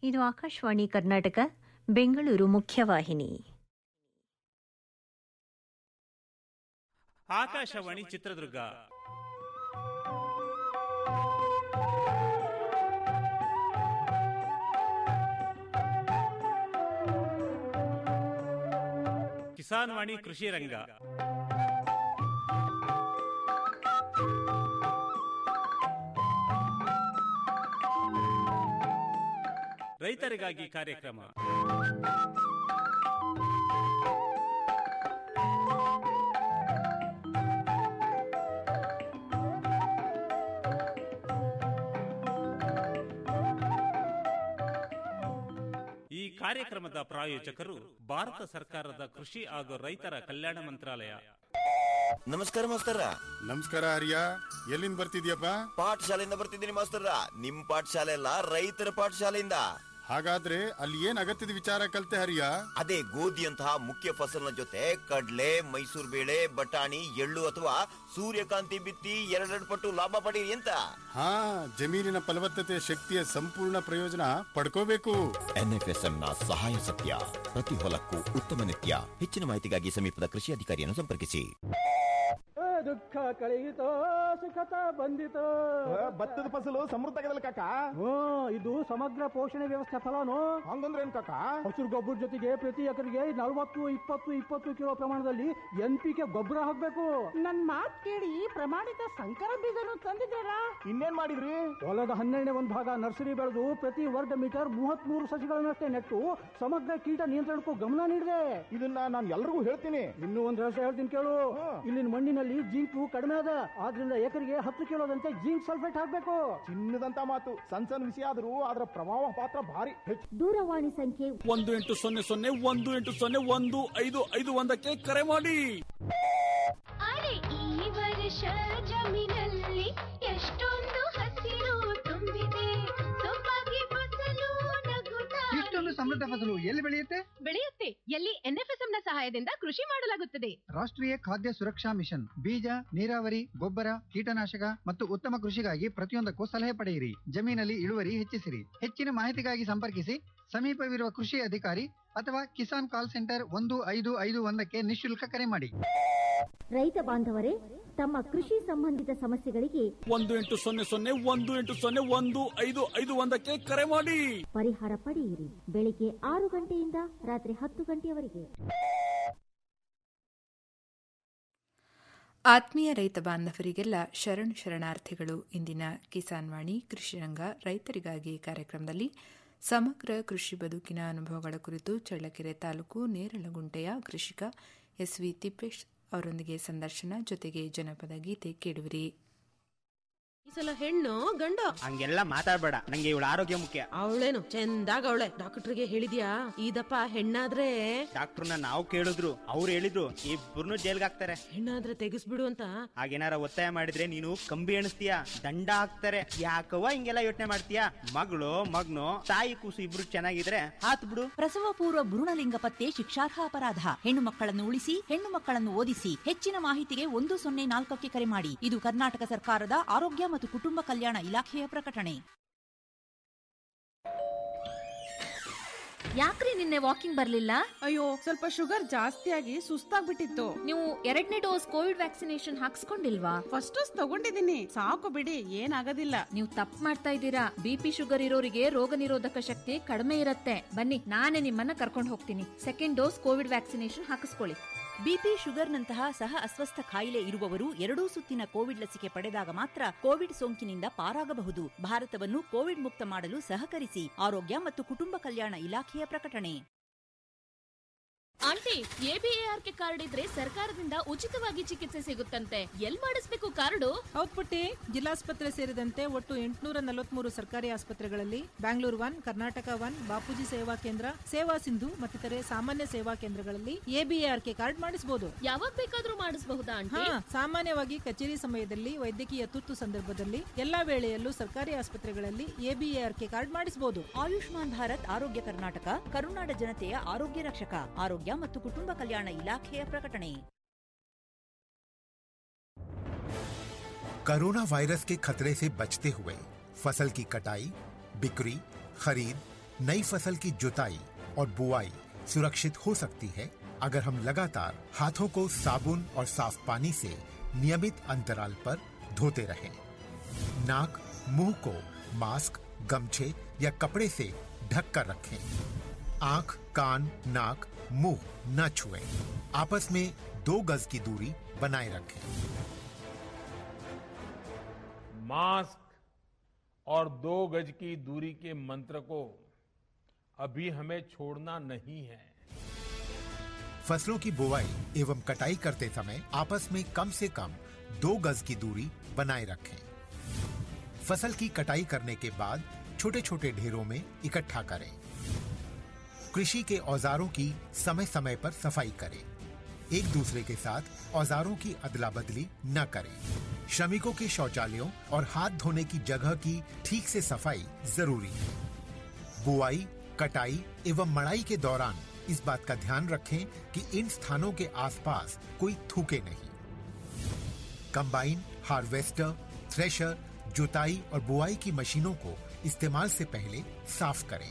ಇದು ಆಕಾಶವಾಣಿ ಕರ್ನಾಟಕ ಬೆಂಗಳೂರು ಮುಖ್ಯವಾಹಿನಿ ಆಕಾಶವಾಣಿ ಚಿತ್ರದುರ್ಗ ಕಿಸಾನ್ ವಾಣಿ ಕೃಷಿ ರಂಗ ರೈತರಿಗಾಗಿ ಕಾರ್ಯಕ್ರಮ ಈ ಕಾರ್ಯಕ್ರಮದ ಪ್ರಾಯೋಜಕರು ಭಾರತ ಸರ್ಕಾರದ ಕೃಷಿ ಹಾಗೂ ರೈತರ ಕಲ್ಯಾಣ ಮಂತ್ರಾಲಯ ನಮಸ್ಕಾರ ಮಾಸ್ತರ ನಮಸ್ಕಾರ ಹರಿಯ ಎಲ್ಲಿಂದ ಬರ್ತಿದ್ಯಪ್ಪ ಪಾಠಶಾಲೆಯಿಂದ ಬರ್ತಿದ್ದೀನಿ ಮಾಸ್ತರ ನಿಮ್ ಪಾಠಶಾಲೆ ಅಲ್ಲ ರೈತರ ಪಾಠಶಾಲೆಯಿಂದ ಹಾಗಾದ್ರೆ ಅಲ್ಲಿ ಏನ್ ಅಗತ್ಯದ ವಿಚಾರ ಕಲ್ತೆ ಹರಿಯ ಅದೇ ಗೋಧಿಯಂತಹ ಮುಖ್ಯ ಫಸಲಿನ ಜೊತೆ ಕಡ್ಲೆ ಮೈಸೂರು ಬೇಳೆ ಬಟಾಣಿ ಎಳ್ಳು ಅಥವಾ ಸೂರ್ಯಕಾಂತಿ ಬಿತ್ತಿ ಎರಡೆರಡು ಪಟ್ಟು ಲಾಭ ಪಡೀರಿ ಅಂತ ಹಾ ಜಮೀನಿನ ಫಲವತ್ತತೆ ಶಕ್ತಿಯ ಸಂಪೂರ್ಣ ಪ್ರಯೋಜನ ಪಡ್ಕೋಬೇಕು ಎನ್ಎಫ್ಎಸ್ಎಂ ನ ಸಹಾಯ ಸತ್ಯ ಪ್ರತಿ ಹೊಲಕ್ಕೂ ಉತ್ತಮ ನಿತ್ಯ ಹೆಚ್ಚಿನ ಮಾಹಿತಿಗಾಗಿ ಸಮೀಪದ ಕೃಷಿ ಅಧಿಕಾರಿಯನ್ನು ಸಂಪರ್ಕಿಸಿ ದುಃಖ ಕಳೆಯಿತೋ ಸುಖತ ಬಂದಿತೋ ಭತ್ತದ ಫಸಲು ಸಮೃದ್ಧಗದಲ್ಲ ಕಾಕ ಹ್ಞೂ ಇದು ಸಮಗ್ರ ಪೋಷಣೆ ವ್ಯವಸ್ಥೆ ಫಲನು ಹಂಗಂದ್ರೆ ಏನ್ ಕಾಕ ಹಸಿರು ಗೊಬ್ಬರ ಜೊತೆಗೆ ಪ್ರತಿ ಎಕರೆಗೆ ನಲವತ್ತು ಇಪ್ಪತ್ತು ಇಪ್ಪತ್ತು ಕಿಲೋ ಪ್ರಮಾಣದಲ್ಲಿ ಎನ್ ಪಿ ಕೆ ಗೊಬ್ಬರ ಹಾಕ್ಬೇಕು ನನ್ ಮಾತ್ ಕೇಳಿ ಪ್ರಮಾಣಿತ ಸಂಕರ ಬೀಜನು ತಂದಿದ್ದೀರಾ ಇನ್ನೇನ್ ಮಾಡಿದ್ರಿ ಹೊಲದ ಹನ್ನೆರಡನೇ ಒಂದು ಭಾಗ ನರ್ಸರಿ ಬೆಳೆದು ಪ್ರತಿ ವರ್ಗ ಮೀಟರ್ ಮೂವತ್ತ್ ಮೂರು ಸಸಿಗಳನ್ನಷ್ಟೇ ನೆಟ್ಟು ಸಮಗ್ರ ಕೀಟ ನಿಯಂತ್ರಣಕ್ಕೂ ಗಮನ ನೀಡಿದೆ ಇದನ್ನ ನಾನು ಎಲ್ರಿಗೂ ಹೇಳ್ತೀನಿ ಇನ್ನೂ ಒಂದು ರಹಸ್ಯ ಹೇಳ್ತೀನಿ ಕೇಳು ಇಲ್ಲಿನ ಮಣ್ಣಿನಲ್ಲಿ ಜಿಂಕು ಕಡಿಮೆ ಅದ ಆದ್ರಿಂದ ಎಕರೆಗೆ ಹತ್ತು ಕಿಲೋದಂತೆ ಜಿಂಕ್ ಸಲ್ಫೇಟ್ ಹಾಕ್ಬೇಕು ಚಿನ್ನದಂತ ಮಾತು ಸಣ್ಣ ಸಣ್ಣ ವಿಷಯ ಆದ್ರೂ ಅದರ ಪ್ರಭಾವ ಪಾತ್ರ ಭಾರಿ ಹೆಚ್ಚು ದೂರವಾಣಿ ಸಂಖ್ಯೆ ಒಂದು ಎಂಟು ಸೊನ್ನೆ ಸೊನ್ನೆ ಒಂದು ಎಂಟು ಸೊನ್ನೆ ಒಂದು ಐದು ಐದು ಒಂದಕ್ಕೆ ಕರೆ ಮಾಡಿ ಅರೆ ಈ ವರ್ಷ ಜಮೀನಲ್ಲಿ ಎಷ್ಟೊಂದು ಹಸಿರು ತುಂಬಿದೆ ಸೊಬಗೆ ಫಸಲು ನಗುತ್ತಾ ಇಷ್ಟೊಂದು ಸಮೃದ್ಧ ಫಸಲು ಎಲ್ಲಿ ಬೆಳೆಯುತ್ತೆ ಬೆಳೆಯುತ್ತೆ ಎಲ್ಲಿ ಎನ್ಎಫ್ಎಸ್ಎಂ ನ ಸಹಾಯದಿಂದ ಕೃಷಿ ಮಾಡಲಾಗುತ್ತದೆ ರಾಷ್ಟ್ರೀಯ ಖಾದ್ಯ ಸುರಕ್ಷಾ ಮಿಷನ್ ಬೀಜ ನೀರಾವರಿ ಗೊಬ್ಬರ ಕೀಟನಾಶಕ ಮತ್ತು ಉತ್ತಮ ಕೃಷಿಗಾಗಿ ಪ್ರತಿಯೊಂದಕ್ಕೂ ಸಲಹೆ ಪಡೆಯಿರಿ ಜಮೀನಲ್ಲಿ ಇಳುವರಿ ಹೆಚ್ಚಿಸಿರಿ ಹೆಚ್ಚಿನ ಮಾಹಿತಿಗಾಗಿ ಸಂಪರ್ಕಿಸಿ ಸಮೀಪವಿರುವ ಕೃಷಿ ಅಧಿಕಾರಿ ಅಥವಾ ಕಿಸಾನ್ ಕಾಲ್ ಸೆಂಟರ್ ಒಂದು ಐದು ಐದು ಒಂದಕ್ಕೆ ನಿಶುಲ್ಕ ಕರೆ ಮಾಡಿ ರೈತ ಬಾಂಧವರೇ ತಮ್ಮ ಕೃಷಿ ಸಂಬಂಧಿತ ಸಮಸ್ಯೆಗಳಿಗೆ ಒಂದು ಎಂಟು ಸೊನ್ನೆ ಸೊನ್ನೆ ಒಂದು ಎಂಟು ಸೊನ್ನೆ ಒಂದು ಐದು ಐದು ಒಂದಕ್ಕೆ ಕರೆ ಮಾಡಿ ಪರಿಹಾರ ಪಡೆಯಿರಿ ಬೆಳಿಗ್ಗೆ ಆರು ಗಂಟೆಯಿಂದ ರಾತ್ರಿ ಹತ್ತು ಗಂಟೆಯವರೆಗೆ ಆತ್ಮೀಯ ರೈತ ಬಾಂಧವರಿಗೆಲ್ಲ ಶರಣು ಶರಣಾರ್ಥಿಗಳು ಇಂದಿನ ಕಿಸಾನ್ ವಾಣಿ ಕೃಷಿ ರಂಗ ರೈತರಿಗಾಗಿ ಕಾರ್ಯಕ್ರಮದಲ್ಲಿ ಸಮಗ್ರ ಕೃಷಿ ಬದುಕಿನ ಅನುಭವಗಳ ಕುರಿತು ಚಳ್ಳಕೆರೆ ತಾಲೂಕು ನೇರಳಗುಂಟೆಯ ಕೃಷಿಕ ಎಸ್ ವಿ ತಿಪ್ಪೇಶ್ ಅವರೊಂದಿಗೆ ಸಂದರ್ಶನ ಜೊತೆಗೆ ಜನಪದ ಗೀತೆ ಕೇಳುವಿರಿ ಈ ಸಲ ಹೆಣ್ಣು ಗಂಡ ಹಂಗೆಲ್ಲ ಮಾತಾಡ್ಬೇಡ ನಂಗೆ ಇವಳ ಆರೋಗ್ಯ ಮುಖ್ಯ ಅವಳೇನು ಚಂದಾಗ ಅವಳೆ ಡಾಕ್ಟರ್ಗೆ ಹೇಳಿದ್ಯಾ ಇದಪ್ಪ ಹೆಣ್ಣಾದ್ರೆ ಡಾಕ್ಟರ್ನ ನಾವು ಕೇಳಿದ್ರು ಅವ್ರು ಹೇಳಿದ್ರು ಇಬ್ಬರನ್ನು ಜೈಲ್ಗೆ ಹಾಕ್ತಾರೆ ಹೆಣ್ಣಾದ್ರೆ ತೆಗಿಸ್ಬಿಡು ಅಂತ ಹಾಗೇನಾರ ಒತ್ತಾಯ ಮಾಡಿದ್ರೆ ನೀನು ಕಂಬಿ ಎಣಿಸ್ತೀಯ ದಂಡ ಹಾಕ್ತಾರೆ ಯಾಕವ್ವ ಹಿಂಗೆಲ್ಲ ಯೋಚನೆ ಮಾಡ್ತೀಯ ಮಗಳು ಮಗ್ನು ತಾಯಿ ಕೂಸು ಇಬ್ರು ಚೆನ್ನಾಗಿದ್ರೆ ಹಾತ್ ಬಿಡು ಪ್ರಸವ ಪೂರ್ವ ಭ್ರೂಣಲಿಂಗ ಪತ್ತೆ ಶಿಕ್ಷಾರ್ಹ ಅಪರಾಧ ಹೆಣ್ಣು ಮಕ್ಕಳನ್ನು ಉಳಿಸಿ ಹೆಣ್ಣು ಮಕ್ಕಳನ್ನು ಓದಿಸಿ ಹೆಚ್ಚಿನ ಮಾಹಿತಿಗೆ ಒಂದು ಸೊನ್ನೆ ನಾಲ್ಕಕ್ಕೆ ಕರೆ ಮಾಡಿ ಇದು ಕರ್ನಾಟಕ ಸರ್ಕಾರದ ಆರೋಗ್ಯ ಮತ್ತು ಕುಟುಂಬ ಕಲ್ಯಾಣ ಇಲಾಖೆಯ ಪ್ರಕಟಣೆ ಯಾಕ್ರಿ ನಿನ್ನೆ ವಾಕಿಂಗ್ ಬರ್ಲಿಲ್ಲ ಅಯ್ಯೋ ಸ್ವಲ್ಪ ಶುಗರ್ ಜಾಸ್ತಿ ಆಗಿ ಸುಸ್ತಾಗ್ಬಿಟ್ಟಿತ್ತು ನೀವು ಎರಡನೇ ಡೋಸ್ ಕೋವಿಡ್ ವ್ಯಾಕ್ಸಿನೇಷನ್ ಹಾಕ್ಸ್ಕೊಂಡಿಲ್ವಾ ಫಸ್ಟ್ ಡೋಸ್ ತಗೊಂಡಿದ್ದೀನಿ ಸಾಕು ಬಿಡಿ ಏನಾಗೋದಿಲ್ಲ ನೀವು ತಪ್ಪು ಮಾಡ್ತಾ ಇದ್ದೀರಾ ಬಿಪಿ ಶುಗರ್ ಇರೋರಿಗೆ ರೋಗ ನಿರೋಧಕ ಶಕ್ತಿ ಕಡಿಮೆ ಇರುತ್ತೆ ಬನ್ನಿ ನಾನೇ ನಿಮ್ಮನ್ನ ಕರ್ಕೊಂಡು ಹೋಗ್ತೀನಿ ಸೆಕೆಂಡ್ ಡೋಸ್ ಕೋವಿಡ್ ವ್ಯಾಕ್ಸಿನೇಷನ್ ಹಾಕಿಸ್ಕೊಳ್ಳಿ ಬಿಪಿ ಶುಗರ್ನಂತಹ ಸಹ ಅಸ್ವಸ್ಥ ಕಾಯಿಲೆ ಇರುವವರು ಎರಡೂ ಸುತ್ತಿನ ಕೋವಿಡ್ ಲಸಿಕೆ ಪಡೆದಾಗ ಮಾತ್ರ ಕೋವಿಡ್ ಸೋಂಕಿನಿಂದ ಪಾರಾಗಬಹುದು ಭಾರತವನ್ನು ಕೋವಿಡ್ ಮುಕ್ತ ಮಾಡಲು ಸಹಕರಿಸಿ ಆರೋಗ್ಯ ಮತ್ತು ಕುಟುಂಬ ಕಲ್ಯಾಣ ಇಲಾಖೆಯ ಪ್ರಕಟಣೆ ಆಂಟಿ ಎಬಿಎಆರ್ಕೆ ಕಾರ್ಡ್ ಇದ್ರೆ ಸರ್ಕಾರದಿಂದ ಉಚಿತವಾಗಿ ಚಿಕಿತ್ಸೆ ಸಿಗುತ್ತಂತೆ ಎಲ್ ಮಾಡಿಸ್ಬೇಕು ಕಾರ್ಡು ಹೌದ್ ಪುಟ್ಟಿ ಜಿಲ್ಲಾಸ್ಪತ್ರೆ ಸೇರಿದಂತೆ ಒಟ್ಟು ಎಂಟುನೂರ ನಲವತ್ಮೂರು ಸರ್ಕಾರಿ ಆಸ್ಪತ್ರೆಗಳಲ್ಲಿ ಬ್ಯಾಂಗ್ಳೂರ್ ಒನ್ ಕರ್ನಾಟಕ ಒನ್ ಬಾಪೂಜಿ ಸೇವಾ ಕೇಂದ್ರ ಸೇವಾ ಸಿಂಧು ಮತ್ತಿತರೆ ಸಾಮಾನ್ಯ ಸೇವಾ ಕೇಂದ್ರಗಳಲ್ಲಿ ಎಬಿಎಆರ್ಕೆ ಕಾರ್ಡ್ ಮಾಡಿಸಬಹುದು ಯಾವಾಗ ಬೇಕಾದ್ರೂ ಮಾಡಿಸಬಹುದಾ ಆಂಟಿ ಹಾ ಸಾಮಾನ್ಯವಾಗಿ ಕಚೇರಿ ಸಮಯದಲ್ಲಿ ವೈದ್ಯಕೀಯ ತುರ್ತು ಸಂದರ್ಭದಲ್ಲಿ ಎಲ್ಲಾ ವೇಳೆಯಲ್ಲೂ ಸರ್ಕಾರಿ ಆಸ್ಪತ್ರೆಗಳಲ್ಲಿ ಎಬಿಎಆರ್ಕೆ ಕಾರ್ಡ್ ಮಾಡಿಸಬಹುದು ಆಯುಷ್ಮಾನ್ ಭಾರತ್ ಆರೋಗ್ಯ ಕರ್ನಾಟಕ ಕರುನಾಡ ಜನತೆಯ ಆರೋಗ್ಯ ರಕ್ಷಕ ಆರೋಗ್ಯ ಮತ್ತು ಕುಟುಂಬ ಕಲ್ಯಾಣ ಇಲಾಖೆಯ ಪ್ರಕಟಣೆ कोरोना वायरस के खतरे से बचते हुए फसल की कटाई बिक्री खरीद नई फसल की जुताई और बुआई सुरक्षित हो सकती है अगर हम लगातार हाथों को साबुन और साफ पानी से नियमित अंतराल पर धोते रहें। नाक मुंह को मास्क गमछे या कपड़े से ढक कर रखें आंख कान नाक मुंह न छुएं। आपस में दो गज की दूरी बनाए रखें मास्क और दो गज की दूरी के मंत्र को अभी हमें छोड़ना नहीं है फसलों की बुवाई एवं कटाई करते समय आपस में कम से कम दो गज की दूरी बनाए रखें फसल की कटाई करने के बाद छोटे छोटे ढेरों में इकट्ठा करें कृषि के औजारों की समय समय पर सफाई करें एक दूसरे के साथ औजारों की अदला बदली न करें श्रमिकों के शौचालयों और हाथ धोने की जगह की ठीक से सफाई जरूरी है बुआई कटाई एवं मड़ाई के दौरान इस बात का ध्यान रखें कि इन स्थानों के आसपास कोई थूके नहीं कंबाइन हार्वेस्टर थ्रेशर जुताई और बुआई की मशीनों को इस्तेमाल से पहले साफ करें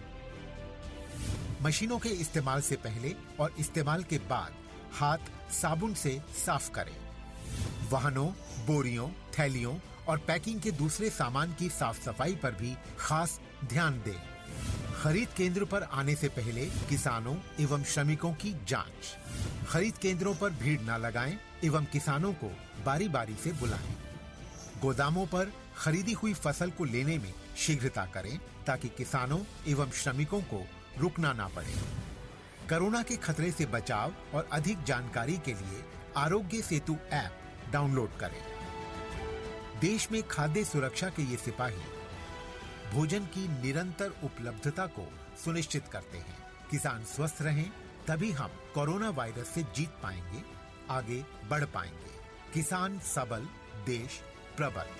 मशीनों के इस्तेमाल से पहले और इस्तेमाल के बाद हाथ साबुन से साफ करें वाहनों बोरियों थैलियों और पैकिंग के दूसरे सामान की साफ सफाई पर भी खास ध्यान दें खरीद केंद्र पर आने से पहले किसानों एवं श्रमिकों की जांच खरीद केंद्रों पर भीड़ न लगाएं एवं किसानों को बारी बारी से बुलाएं गोदामों पर खरीदी हुई फसल को लेने में शीघ्रता करें ताकि किसानों एवं श्रमिकों को रुकना ना पड़े कोरोना के खतरे से बचाव और अधिक जानकारी के लिए आरोग्य सेतु ऐप डाउनलोड करें देश में खाद्य सुरक्षा के ये सिपाही भोजन की निरंतर उपलब्धता को सुनिश्चित करते हैं किसान स्वस्थ रहें तभी हम कोरोना वायरस से जीत पाएंगे आगे बढ़ पाएंगे किसान सबल देश प्रबल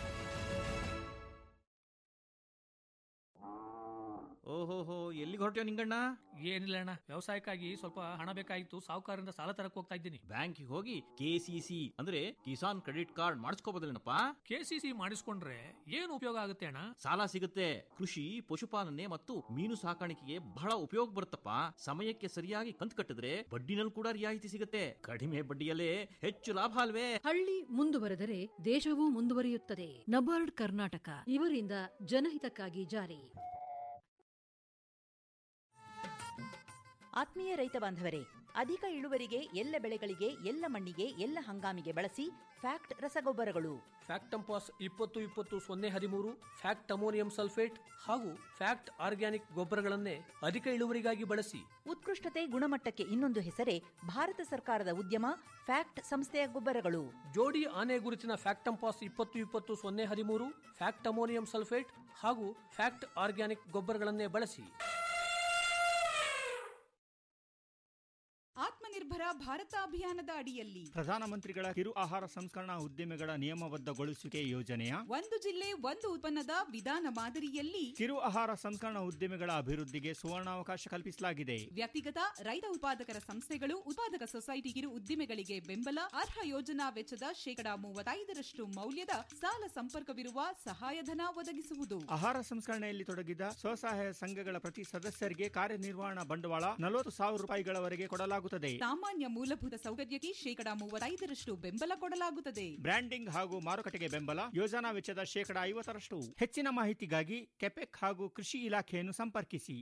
ಓಹೋಹೋ ಎಲ್ಲಿಗೆ ಹೊರಟ್ಯೋ ನಿಂಗಣ್ಣ ಏನಿಲ್ಲ ಅಣ್ಣ ವ್ಯವಸಾಯಕ್ಕಾಗಿ ಸ್ವಲ್ಪ ಹಣ ಬೇಕಾಗಿತ್ತು ಸಾಹುಕಾರರಿಂದ ಸಾಲ ತರಕ್ ಹೋಗ್ತಾ ಇದ್ದೀನಿ ಬ್ಯಾಂಕಿಗೆ ಹೋಗಿ ಕೆಸಿಸಿ ಅಂದ್ರೆ ಕಿಸಾನ್ ಕ್ರೆಡಿಟ್ ಕಾರ್ಡ್ ಮಾಡಿಸ್ಕೋಬೋದಿಲ್ಲಪ್ಪ ಕೆಸಿಸಿ ಮಾಡಿಸ್ಕೊಂಡ್ರೆ ಏನು ಉಪಯೋಗ ಆಗುತ್ತೆ ಅಣ್ಣ ಸಾಲ ಸಿಗುತ್ತೆ ಕೃಷಿ ಪಶುಪಾಲನೆ ಮತ್ತು ಮೀನು ಸಾಕಾಣಿಕೆಗೆ ಬಹಳ ಉಪಯೋಗ ಬರುತ್ತಪ್ಪ ಸಮಯಕ್ಕೆ ಸರಿಯಾಗಿ ಕಂತು ಕಟ್ಟಿದ್ರೆ ಬಡ್ಡಿನಲ್ಲಿ ಕೂಡ ರಿಯಾಯಿತಿ ಸಿಗುತ್ತೆ ಕಡಿಮೆ ಬಡ್ಡಿಯಲ್ಲೇ ಹೆಚ್ಚು ಲಾಭ ಅಲ್ವೇ ಹಳ್ಳಿ ಮುಂದುವರೆದರೆ ದೇಶವೂ ಮುಂದುವರಿಯುತ್ತದೆ ನಬಾರ್ಡ್ ಕರ್ನಾಟಕ ಇವರಿಂದ ಜನಹಿತಕ್ಕಾಗಿ ಜಾರಿ ಆತ್ಮೀಯ ರೈತ ಬಾಂಧವರೇ ಅಧಿಕ ಇಳುವರಿಗೆ ಎಲ್ಲ ಬೆಳೆಗಳಿಗೆ ಎಲ್ಲ ಮಣ್ಣಿಗೆ ಎಲ್ಲ ಹಂಗಾಮಿಗೆ ಬಳಸಿ ಫ್ಯಾಕ್ಟ್ ರಸಗೊಬ್ಬರಗಳು ಫ್ಯಾಕ್ಟ್ ಟಂಪಾಸ್ ಇಪ್ಪತ್ತು ಇಪ್ಪತ್ತು ಸೊನ್ನೆ ಹದಿಮೂರು ಫ್ಯಾಕ್ಟ್ ಅಮೋನಿಯಂ ಸಲ್ಫೇಟ್ ಹಾಗೂ ಫ್ಯಾಕ್ಟ್ ಆರ್ಗ್ಯಾನಿಕ್ ಗೊಬ್ಬರಗಳನ್ನೇ ಅಧಿಕ ಇಳುವರಿಗಾಗಿ ಬಳಸಿ ಉತ್ಕೃಷ್ಟತೆ ಗುಣಮಟ್ಟಕ್ಕೆ ಇನ್ನೊಂದು ಹೆಸರೇ ಭಾರತ ಸರ್ಕಾರದ ಉದ್ಯಮ ಫ್ಯಾಕ್ಟ್ ಸಂಸ್ಥೆಯ ಗೊಬ್ಬರಗಳು ಜೋಡಿ ಆನೆ ಗುರುತಿನ ಫ್ಯಾಕ್ಟ್ ಟಂಪಾಸ್ ಇಪ್ಪತ್ತು ಇಪ್ಪತ್ತು ಸೊನ್ನೆ ಹದಿಮೂರು ಫ್ಯಾಕ್ಟ್ ಅಮೋನಿಯಂ ಸಲ್ಫೇಟ್ ಹಾಗೂ ಫ್ಯಾಕ್ಟ್ ಆರ್ಗ್ಯಾನಿಕ್ ಗೊಬ್ಬರಗಳನ್ನೇ ಬಳಸಿ ಆತ್ಮನಿರ್ಭರ ಭಾರತ ಅಭಿಯಾನದ ಅಡಿಯಲ್ಲಿ ಪ್ರಧಾನಮಂತ್ರಿಗಳ ಕಿರು ಆಹಾರ ಸಂಸ್ಕರಣಾ ಉದ್ಯಮಿಗಳ ನಿಯಮಬದ್ಧಗೊಳಿಸುವಿಕೆ ಯೋಜನೆಯ ಒಂದು ಜಿಲ್ಲೆ ಒಂದು ಉತ್ಪನ್ನದ ವಿಧಾನ ಮಾದರಿಯಲ್ಲಿ ಕಿರು ಆಹಾರ ಸಂಸ್ಕರಣಾ ಉದ್ಯಮಿಗಳ ಅಭಿವೃದ್ಧಿಗೆ ಸುವರ್ಣಾವಕಾಶ ಕಲ್ಪಿಸಲಾಗಿದೆ ವ್ಯಕ್ತಿಗತ ರೈತ ಉತ್ಪಾದಕರ ಸಂಸ್ಥೆಗಳು ಉತ್ಪಾದಕ ಸೊಸೈಟಿ ಕಿರು ಉದ್ದಿಮೆಗಳಿಗೆ ಬೆಂಬಲ ಅರ್ಹ ಯೋಜನಾ ವೆಚ್ಚದ ಶೇಕಡಾ ಮೂವತ್ತೈದರಷ್ಟು ಮೌಲ್ಯದ ಸಾಲ ಸಂಪರ್ಕವಿರುವ ಸಹಾಯಧನ ಒದಗಿಸುವುದು ಆಹಾರ ಸಂಸ್ಕರಣೆಯಲ್ಲಿ ತೊಡಗಿದ ಸ್ವಸಹಾಯ ಸಂಘಗಳ ಪ್ರತಿ ಸದಸ್ಯರಿಗೆ ಕಾರ್ಯನಿರ್ವಹಣಾ ಬಂಡವಾಳ ನಲವತ್ತು ಸಾವಿರ ರೂಪಾಯಿಗಳವರೆಗೆ ಕೊಡಲಾಗುತ್ತದೆ ಸಾಮಾನ್ಯ ಮೂಲಭೂತ ಸೌಕರ್ಯಕ್ಕೆ ಶೇಕಡಾ ಮೂವತ್ತೈದರಷ್ಟು ಬೆಂಬಲ ಕೊಡಲಾಗುತ್ತದೆ ಬ್ರ್ಯಾಂಡಿಂಗ್ ಹಾಗೂ ಮಾರುಕಟ್ಟೆಗೆ ಬೆಂಬಲ ಯೋಜನಾ ವೆಚ್ಚದ ಶೇಕಡಾ ಐವತ್ತರಷ್ಟು ಹೆಚ್ಚಿನ ಮಾಹಿತಿಗಾಗಿ ಕೆಪೆಕ್ ಹಾಗೂ ಕೃಷಿ ಇಲಾಖೆಯನ್ನು ಸಂಪರ್ಕಿಸಿ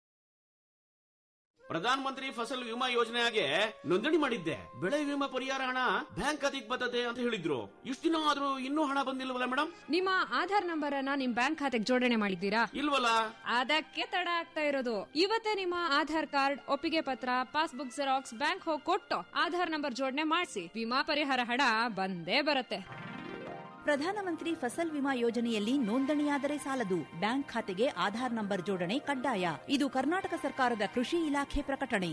ಪ್ರಧಾನ ಮಂತ್ರಿ ಫಸಲ್ ವಿಮಾ ಯೋಜನೆಗೆ ನೋಂದಣಿ ಮಾಡಿದ್ದೆ ಬೆಳೆ ವಿಮಾ ಪರಿಹಾರ ಹಣ ಬ್ಯಾಂಕ್ ಖಾತೆಗೆ ಬರ್ತದೆ ಅಂತ ಹೇಳಿದ್ರು ಇಷ್ಟು ದಿನ ಆದ್ರೂ ಇನ್ನೂ ಹಣ ಬಂದಿಲ್ವಲ್ಲ ಮೇಡಮ್ ನಿಮ್ಮ ಆಧಾರ್ ನಂಬರ್ ಅನ್ನ ನಿಮ್ ಬ್ಯಾಂಕ್ ಖಾತೆಗೆ ಜೋಡಣೆ ಮಾಡಿದ್ದೀರಾ ಇಲ್ವಲ್ಲ ಅದಕ್ಕೆ ತಡ ಆಗ್ತಾ ಇರೋದು ಇವತ್ತೇ ನಿಮ್ಮ ಆಧಾರ್ ಕಾರ್ಡ್ ಒಪ್ಪಿಗೆ ಪತ್ರ ಪಾಸ್ಬುಕ್ ಜೆರಾಕ್ಸ್ ಬ್ಯಾಂಕ್ ಹೋಗಿ ಕೊಟ್ಟು ಆಧಾರ್ ನಂಬರ್ ಜೋಡಣೆ ಮಾಡಿಸಿ ವಿಮಾ ಪರಿಹಾರ ಹಣ ಬಂದೇ ಬರುತ್ತೆ ಪ್ರಧಾನಮಂತ್ರಿ ಫಸಲ್ ವಿಮಾ ಯೋಜನೆಯಲ್ಲಿ ನೋಂದಣಿಯಾದರೆ ಸಾಲದು ಬ್ಯಾಂಕ್ ಖಾತೆಗೆ ಆಧಾರ್ ನಂಬರ್ ಜೋಡಣೆ ಕಡ್ಡಾಯ ಇದು ಕರ್ನಾಟಕ ಸರ್ಕಾರದ ಕೃಷಿ ಇಲಾಖೆ ಪ್ರಕಟಣೆ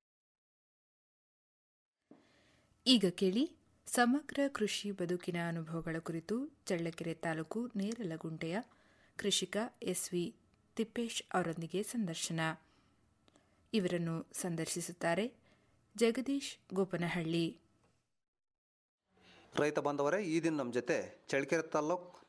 ಈಗ ಕೇಳಿ ಸಮಗ್ರ ಕೃಷಿ ಬದುಕಿನ ಅನುಭವಗಳ ಕುರಿತು ಚಳ್ಳಕೆರೆ ತಾಲೂಕು ನೇರಲಗುಂಟೆಯ ಕೃಷಿಕ ಎಸ್ವಿ ತಿಪ್ಪೇಶ್ ಅವರೊಂದಿಗೆ ಸಂದರ್ಶನ ಇವರನ್ನು ಸಂದರ್ಶಿಸುತ್ತಾರೆ ಜಗದೀಶ್ ಗೋಪನಹಳ್ಳಿ ರೈತ ಬಾಂಧವರೇ ಈ ದಿನ ನಮ್ಮ ಜೊತೆ ಚಳ್ಳಕೆರೆ ತಾಲ್ಲೂಕು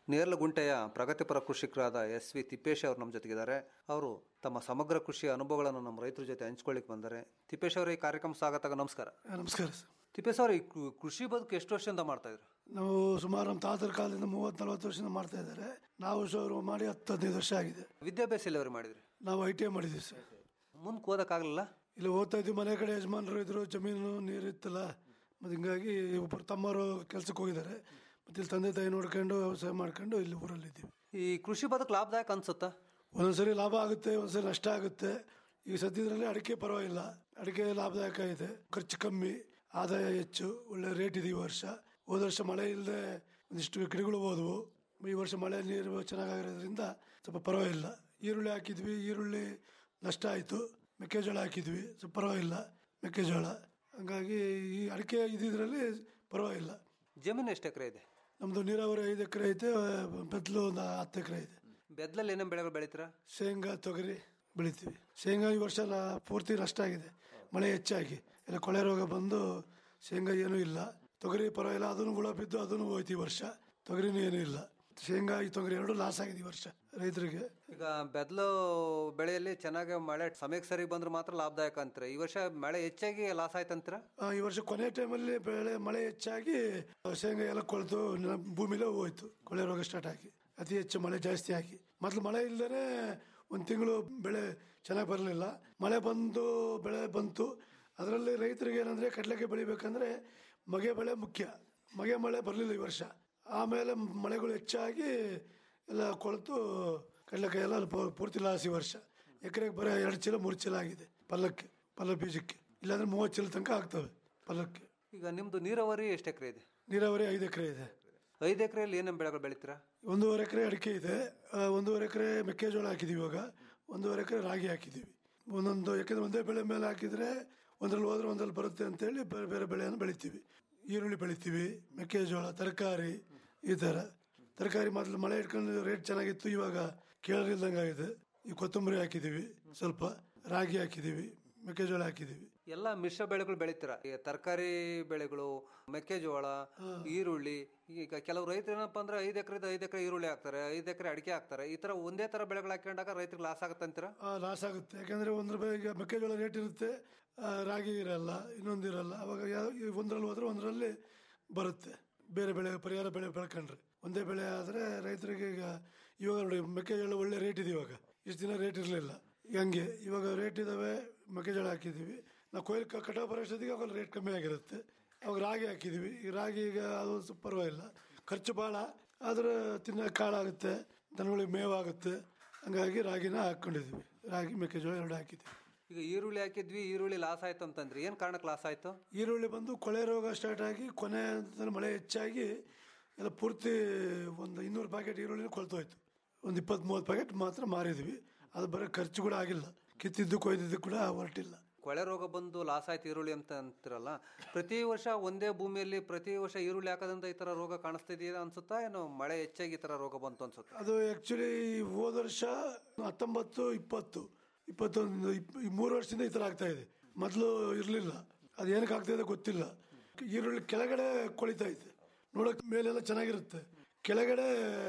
ನೇರ್ಲಗುಂಟೆಯ ಪ್ರಗತಿಪರ ಕೃಷಿಕರಾದ ಎಸ್ ವಿ ತಿಪ್ಪೇಶ್ ಅವರು ನಮ್ಮ ಜೊತೆಗಿದ್ದಾರೆ ಅವರು ತಮ್ಮ ಸಮಗ್ರ ಕೃಷಿಯ ಅನುಭವಗಳನ್ನು ನಮ್ಮ ರೈತರ ಜೊತೆ ಹಂಚ್ಕೊಳ್ಳಿಕ್ಕೆ ಬಂದರೆ ತಿಪ್ಪೇಶ್ ಅವರ ಈ ಕಾರ್ಯಕ್ರಮ ಸ್ವಾಗತ ನಮಸ್ಕಾರ ನಮಸ್ಕಾರ ಸರ್ ತಿಪ್ಪೇಶ್ ಅವರು ಈ ಕೃ- ಕೃಷಿ ಬದುಕು ಎಷ್ಟು ವರ್ಷದಿಂದ ಮಾಡ್ತಾ ಇದ್ರು ನಾವು ಸುಮಾರು ನಮ್ಮ ತಾತರ ಕಾಲದಿಂದ ಮೂವತ್ತು ನಲವತ್ತು ವರ್ಷದಿಂದ ಮಾಡ್ತಾ ಇದ್ದಾರೆ ನಾವು ಶೋರು ಮಾಡಿ ಹತ್ತು ಹದಿನೈದು ವರ್ಷ ಆಗಿದೆ ವಿದ್ಯಾಭ್ಯಾಸ ಎಲ್ಲವರು ಮಾಡಿದ್ರಿ ನಾವು ಐ ಟಿ ಐ ಮಾಡಿದ್ದೀವಿ ಸರ್ ಮುಂದಕ್ಕೆ ಓದಕ್ಕಾಗಲಿಲ್ಲ ಇಲ್ಲಿ ಓದ್ತಾ ಇದ್ವಿ ಮನೆ ಕಡೆ ಯಜಮಾನರು ಇದ್ರು ಜಮೀನು ನೀರು ಇತ್ತಲ್ಲ ಮತ್ತು ಹಿಂಗಾಗಿ ಒಬ್ಬರು ತಮ್ಮವರು ಕೆಲ್ಸಕ್ಕೆ ಹೋಗಿದ್ದಾರೆ ಮತ್ತು ಇಲ್ಲಿ ತಂದೆ ತಾಯಿ ನೋಡ್ಕೊಂಡು ವ್ಯವಸಾಯ ಮಾಡ್ಕೊಂಡು ಇಲ್ಲಿ ಊರಲ್ಲಿ ಇದ್ದೀವಿ ಈ ಕೃಷಿ ಬದುಕು ಲಾಭದಾಯಕ ಅನ್ಸುತ್ತಾ ಒಂದೊಂದ್ಸರಿ ಲಾಭ ಆಗುತ್ತೆ ಒಂದ್ಸರಿ ನಷ್ಟ ಆಗುತ್ತೆ ಈಗ ಸದ್ಯದ್ರಲ್ಲಿ ಅಡಿಕೆ ಪರವಾಗಿಲ್ಲ ಅಡಿಕೆ ಲಾಭದಾಯಕ ಇದೆ ಖರ್ಚು ಕಮ್ಮಿ ಆದಾಯ ಹೆಚ್ಚು ಒಳ್ಳೆ ರೇಟ್ ಇದೆ ಈ ವರ್ಷ ಹೋದ ವರ್ಷ ಮಳೆ ಇಲ್ಲದೆ ಒಂದಿಷ್ಟು ಗಿಡಗಳು ಹೋದವು ಈ ವರ್ಷ ಮಳೆ ನೀರು ಚೆನ್ನಾಗಿರೋದ್ರಿಂದ ಸ್ವಲ್ಪ ಪರವಾಗಿಲ್ಲ ಈರುಳ್ಳಿ ಹಾಕಿದ್ವಿ ಈರುಳ್ಳಿ ನಷ್ಟ ಆಯಿತು ಮೆಕ್ಕೆಜೋಳ ಹಾಕಿದ್ವಿ ಸ್ವಲ್ಪ ಪರವಾಗಿಲ್ಲ ಮೆಕ್ಕೆಜೋಳ ಹಂಗಾಗಿ ಈ ಅಡಿಕೆ ಇದ್ದಿದ್ರಲ್ಲಿ ಪರವಾಗಿಲ್ಲ ಜಮೀನು ಎಷ್ಟು ಎಕರೆ ಇದೆ ನಮ್ಮದು ನೀರಾವರಿ ಐದು ಎಕರೆ ಐತೆ ಬೆತ್ತಲು ಒಂದು ಹತ್ತು ಎಕರೆ ಇದೆ ಬೆದ್ಲಲ್ಲಿ ಏನೇನು ಬೆಳೆಗಳು ಬೆಳಿತೀರಾ ಶೇಂಗಾ ತೊಗರಿ ಬೆಳಿತೀವಿ ಶೇಂಗಾ ಈ ವರ್ಷ ನ- ಪೂರ್ತಿ ನಷ್ಟ ಆಗಿದೆ ಮಳೆ ಹೆಚ್ಚಾಗಿ ಎಲ್ಲ ಕೊಳೆ ರೋಗ ಬಂದು ಶೇಂಗಾ ಏನೂ ಇಲ್ಲ ತೊಗರಿ ಪರವಾಗಿಲ್ಲ ಅದನ್ನು ಹುಳ ಬಿದ್ದು ಅದನ್ನು ಹೋಯ್ತು ಈ ವರ್ಷ ತೊಗರಿನೂ ಏನೂ ಇಲ್ಲ ಶೇಂಗಾ ಈ ತೊಗರಿ ಎರಡು ಲಾಸ್ ಆಗಿದೆ ಈ ವರ್ಷ ರೈತರಿಗೆ ಈಗ ಬೆದ್ಲು ಬೆಳೆಯಲ್ಲಿ ಚೆನ್ನಾಗಿ ಮಳೆ ಸಮಯಕ್ಕೆ ಸರಿ ಬಂದ್ರೆ ಮಾತ್ರ ಲಾಭದಾಯಕ ಅಂತಾರೆ ಈ ವರ್ಷ ಮಳೆ ಹೆಚ್ಚಾಗಿ ಲಾಸ್ ಆಯ್ತಂತೀರ ಆ, ಈ ವರ್ಷ ಕೊನೆ ಟೈಮಲ್ಲಿ ಬೆಳೆ ಮಳೆ ಹೆಚ್ಚಾಗಿ ಶೇಂಗಾ ಎಲ್ಲ ಕೊಳೆತು ನ- ಭೂಮಿಲೇ ಹೋಯ್ತು ಕೊಳೆ ರೋಗ ಸ್ಟಾರ್ಟ್ ಆಗಿ ಅತಿ ಹೆಚ್ಚು ಮಳೆ ಜಾಸ್ತಿ ಆಗಿ ಮೊದಲು ಮಳೆ ಇಲ್ಲದೇ ಒಂದು ತಿಂಗಳು ಬೆಳೆ ಚೆನ್ನಾಗಿ ಬರಲಿಲ್ಲ ಮಳೆ ಬಂದು ಬೆಳೆ ಬಂತು ಅದರಲ್ಲಿ ರೈತರಿಗೆ ಏನಂದರೆ ಕಡಲೆಗೆ ಬೆಳಿಬೇಕಂದ್ರೆ ಮಗೆ ಬೆಳೆ ಮುಖ್ಯ ಮಗೆ ಮಳೆ ಬರಲಿಲ್ಲ ಈ ವರ್ಷ ಆಮೇಲೆ ಮಳೆಗಳು ಹೆಚ್ಚಾಗಿ ಎಲ್ಲ ಕೊಳೆತು ಕಡಲೆಕಾಯಿ ಎಲ್ಲ ಪೂ- ಪೂರ್ತಿ ಲಾಸ್ ಈ ವರ್ಷ ಎಕರೆಗೆ ಬರೀ ಎರಡು ಚೀಲ ಮೂರು ಚೀಲ ಆಗಿದೆ ಪಲ್ಲಕ್ಕೆ ಪಲ್ಲ ಬೀಜಕ್ಕೆ ಇಲ್ಲಾಂದ್ರೆ ಮೂವತ್ತು ಚೀಲ ತನಕ ಆಗ್ತವೆ ಪಲ್ಲಕ್ಕೆ ಈಗ ನಿಮ್ದು ನೀರಾವರಿ ಎಷ್ಟು ಎಕರೆ ಇದೆ ನೀರಾವರಿ ಐದು ಎಕರೆ ಇದೆ ಐದು ಎಕರೆಯಲ್ಲಿ ಏನೇನು ಬೆಳೆಗಳು ಬೆಳಿತೀರಾ ಒಂದೂವರೆ ಎಕರೆ ಅಡಿಕೆ ಇದೆ ಆ, ಒಂದೂವರೆ ಎಕರೆ ಮೆಕ್ಕೆಜೋಳ ಹಾಕಿದ್ದೀವಿ ಇವಾಗ ಒಂದೂವರೆ ಎಕರೆ ರಾಗಿ ಹಾಕಿದ್ದೀವಿ ಒಂದೊಂದು ಯಾಕೆಂದ್ರೆ ಒಂದೇ ಬೆಳೆ ಮೇಲೆ ಹಾಕಿದ್ರೆ ಒಂದ್ರಲ್ಲಿ ಹೋದ್ರೆ ಒಂದ್ರಲ್ಲಿ ಬರುತ್ತೆ ಅಂತೇಳಿ ಬೇರೆ ಬೇರೆ ಬೆಳೆಯನ್ನು ಬೆಳಿತೀವಿ ಈರುಳ್ಳಿ ಬೆಳಿತೀವಿ ಮೆಕ್ಕೆಜೋಳ ತರಕಾರಿ ಈ ಥರ ತರಕಾರಿ ಮೊದಲು ಮಳೆ ಇಟ್ಕೊಂಡು ರೇಟ್ ಚೆನ್ನಾಗಿತ್ತು ಇವಾಗ ಕೇಳರಿಲ್ದಂಗೆ ಆಗಿದೆ ಈ ಕೊತ್ತಂಬರಿ ಹಾಕಿದ್ದೀವಿ ಸ್ವಲ್ಪ ರಾಗಿ ಹಾಕಿದ್ದೀವಿ ಮೆಕ್ಕೆಜೋಳ ಹಾಕಿದ್ದೀವಿ ಎಲ್ಲ ಮಿಶ್ರ ಬೆಳೆಗಳು ಬೆಳಿತೀರಾ ಈಗ ತರಕಾರಿ ಬೆಳೆಗಳು ಮೆಕ್ಕೆಜೋಳ ಈರುಳ್ಳಿ ಈಗ ಕೆಲವು ರೈತರು ಏನಪ್ಪ ಅಂದ್ರೆ ಐದು ಎಕರೆ ಐದು ಎಕರೆ ಈರುಳ್ಳಿ ಹಾಕ್ತಾರೆ ಐದು ಎಕರೆ ಅಡಿಕೆ ಹಾಕ್ತಾರೆ ಈ ತರ ಒಂದೇ ತರ ಬೆಳೆಗಳು ಹಾಕೊಂಡಾಗ ರೈತರಿಗೆ ಲಾಸ್ ಆಗತ್ತಂತೀರಾ ಲಾಸ್ ಆಗುತ್ತೆ ಯಾಕಂದ್ರೆ ಒಂದ್ರ ಬೆಳೆ ಈಗ ಮೆಕ್ಕೆಜೋಳ ರೇಟ್ ಇರುತ್ತೆ ಆ, ರಾಗಿ ಇರಲ್ಲ ಇನ್ನೊಂದು ಇರಲ್ಲ ಅವಾಗ ಯಾವ- ಈ ಒಂದ್ರಲ್ಲಿ ಹೋದ್ರೆ ಒಂದರಲ್ಲಿ ಬರುತ್ತೆ ಬೇರೆ ಬೆಳೆ ಪರಿಹಾರ ಬೆಳೆ ಬೆಳ್ಕೊಂಡ್ರೆ ಒಂದೇ ಬೆಳೆ ಆದರೆ ರೈತರಿಗೆ ಈಗ ಇವಾಗ ನೋಡಿ ಮೆಕ್ಕೆಜೋಳ ಒಳ್ಳೆ ರೇಟ್ ಇದೆ ಇವಾಗ ಇಷ್ಟು ದಿನ ರೇಟ್ ಇರಲಿಲ್ಲ ಹಂಗೆ ಇವಾಗ ರೇಟ್ ಇದಾವೆ ಮೆಕ್ಕೆಜೋಳ ಹಾಕಿದ್ದೀವಿ ನಾವು ಕೊಯ್ಲು ಕ- ಕಟಾವು ಬರೋ ಅಷ್ಟೊತ್ತಿಗೆ ಅವಾಗ ರೇಟ್ ಕಮ್ಮಿ ಆಗಿರುತ್ತೆ ಅವಾಗ ರಾಗಿ ಹಾಕಿದ್ದೀವಿ ಈ ರಾಗಿ ಈಗ ಅದು ಸ್ವಲ್ಪ ಪರವಾಗಿಲ್ಲ ಖರ್ಚು ಭಾಳ ಆದ್ರೆ ತಿನ್ನ ಕಾಳಾಗುತ್ತೆ ದನಗಳಿಗೆ ಮೇವಾಗುತ್ತೆ ಹಂಗಾಗಿ ರಾಗಿನ ಹಾಕ್ಕೊಂಡಿದ್ದೀವಿ ರಾಗಿ ಮೆಕ್ಕೆಜೋಳ ಎರಡು ಹಾಕಿದ್ದೀವಿ ಈಗ ಈರುಳ್ಳಿ ಹಾಕಿದ್ವಿ ಈರುಳ್ಳಿ ಲಾಸ್ ಆಯ್ತು ಅಂತಂದ್ರೆ ಏನ್ ಕಾರಣಕ್ಕೆ ಲಾಸ್ ಆಯ್ತು ಈರುಳ್ಳಿ ಬಂದು ಕೊಳೆ ರೋಗ ಸ್ಟಾರ್ಟ್ ಆಗಿ ಕೊನೆ ಹಂತದಲ್ಲಿ ಮಳೆ ಹೆಚ್ಚಾಗಿ ಎಲ್ಲ ಪೂರ್ತಿ ಒಂದು ಇನ್ನೂರು ಪ್ಯಾಕೆಟ್ ಈರುಳ್ಳಿ ಕೊಳ್ತೋಯ್ತು ಒಂದು ಇಪ್ಪತ್ತ್ ಮೂವತ್ತು ಪ್ಯಾಕೆಟ್ ಮಾತ್ರ ಮಾರಿದ್ವಿ ಅದು ಬರೀ ಖರ್ಚು ಕೂಡ ಆಗಿಲ್ಲ ಕಿತ್ತಿದ್ದು ಕೊಯ್ದಿದ್ದು ಕೂಡ ಹೊರಟಿಲ್ಲ ಕೊಳೆ ರೋಗ ಬಂದು ಲಾಸ್ ಆಯ್ತು ಈರುಳ್ಳಿ ಅಂತ ಅಂತಿರಲ್ಲ ಪ್ರತಿ ವರ್ಷ ಒಂದೇ ಭೂಮಿಯಲ್ಲಿ ಪ್ರತಿ ವರ್ಷ ಈರುಳ್ಳಿ ಹಾಕೋದ್ರಿಂದ ಈ ತರ ರೋಗ ಕಾಣಿಸ್ತಾ ಇದೆಯಾ ಅನ್ಸುತ್ತಾ ಏನು ಮಳೆ ಹೆಚ್ಚಾಗಿ ಈ ತರ ರೋಗ ಬಂತು ಅನ್ಸುತ್ತಾ ಅದು ಆ್ಯಕ್ಚುಲಿ ಹೋದ ವರ್ಷ ಹತ್ತೊಂಬತ್ತು ಇಪ್ಪತ್ತು ಇಪ್ಪತ್ತೊಂದು ಇಪ್ ಈ ಮೂರು ವರ್ಷದಿಂದ ಈ ಥರ ಆಗ್ತಾ ಇದೆ ಮೊದಲು ಇರಲಿಲ್ಲ ಅದು ಏನಕ್ಕೆ ಆಗ್ತಾ ಇದೆ ಗೊತ್ತಿಲ್ಲ ಈರುಳ್ಳಿ ಕೆಳಗಡೆ ಕೊಳಿತಾ ಇದೆ ನೋಡೋಕೆ ಮೇಲೆಲ್ಲ ಚೆನ್ನಾಗಿರುತ್ತೆ ಕೆಳಗಡೆ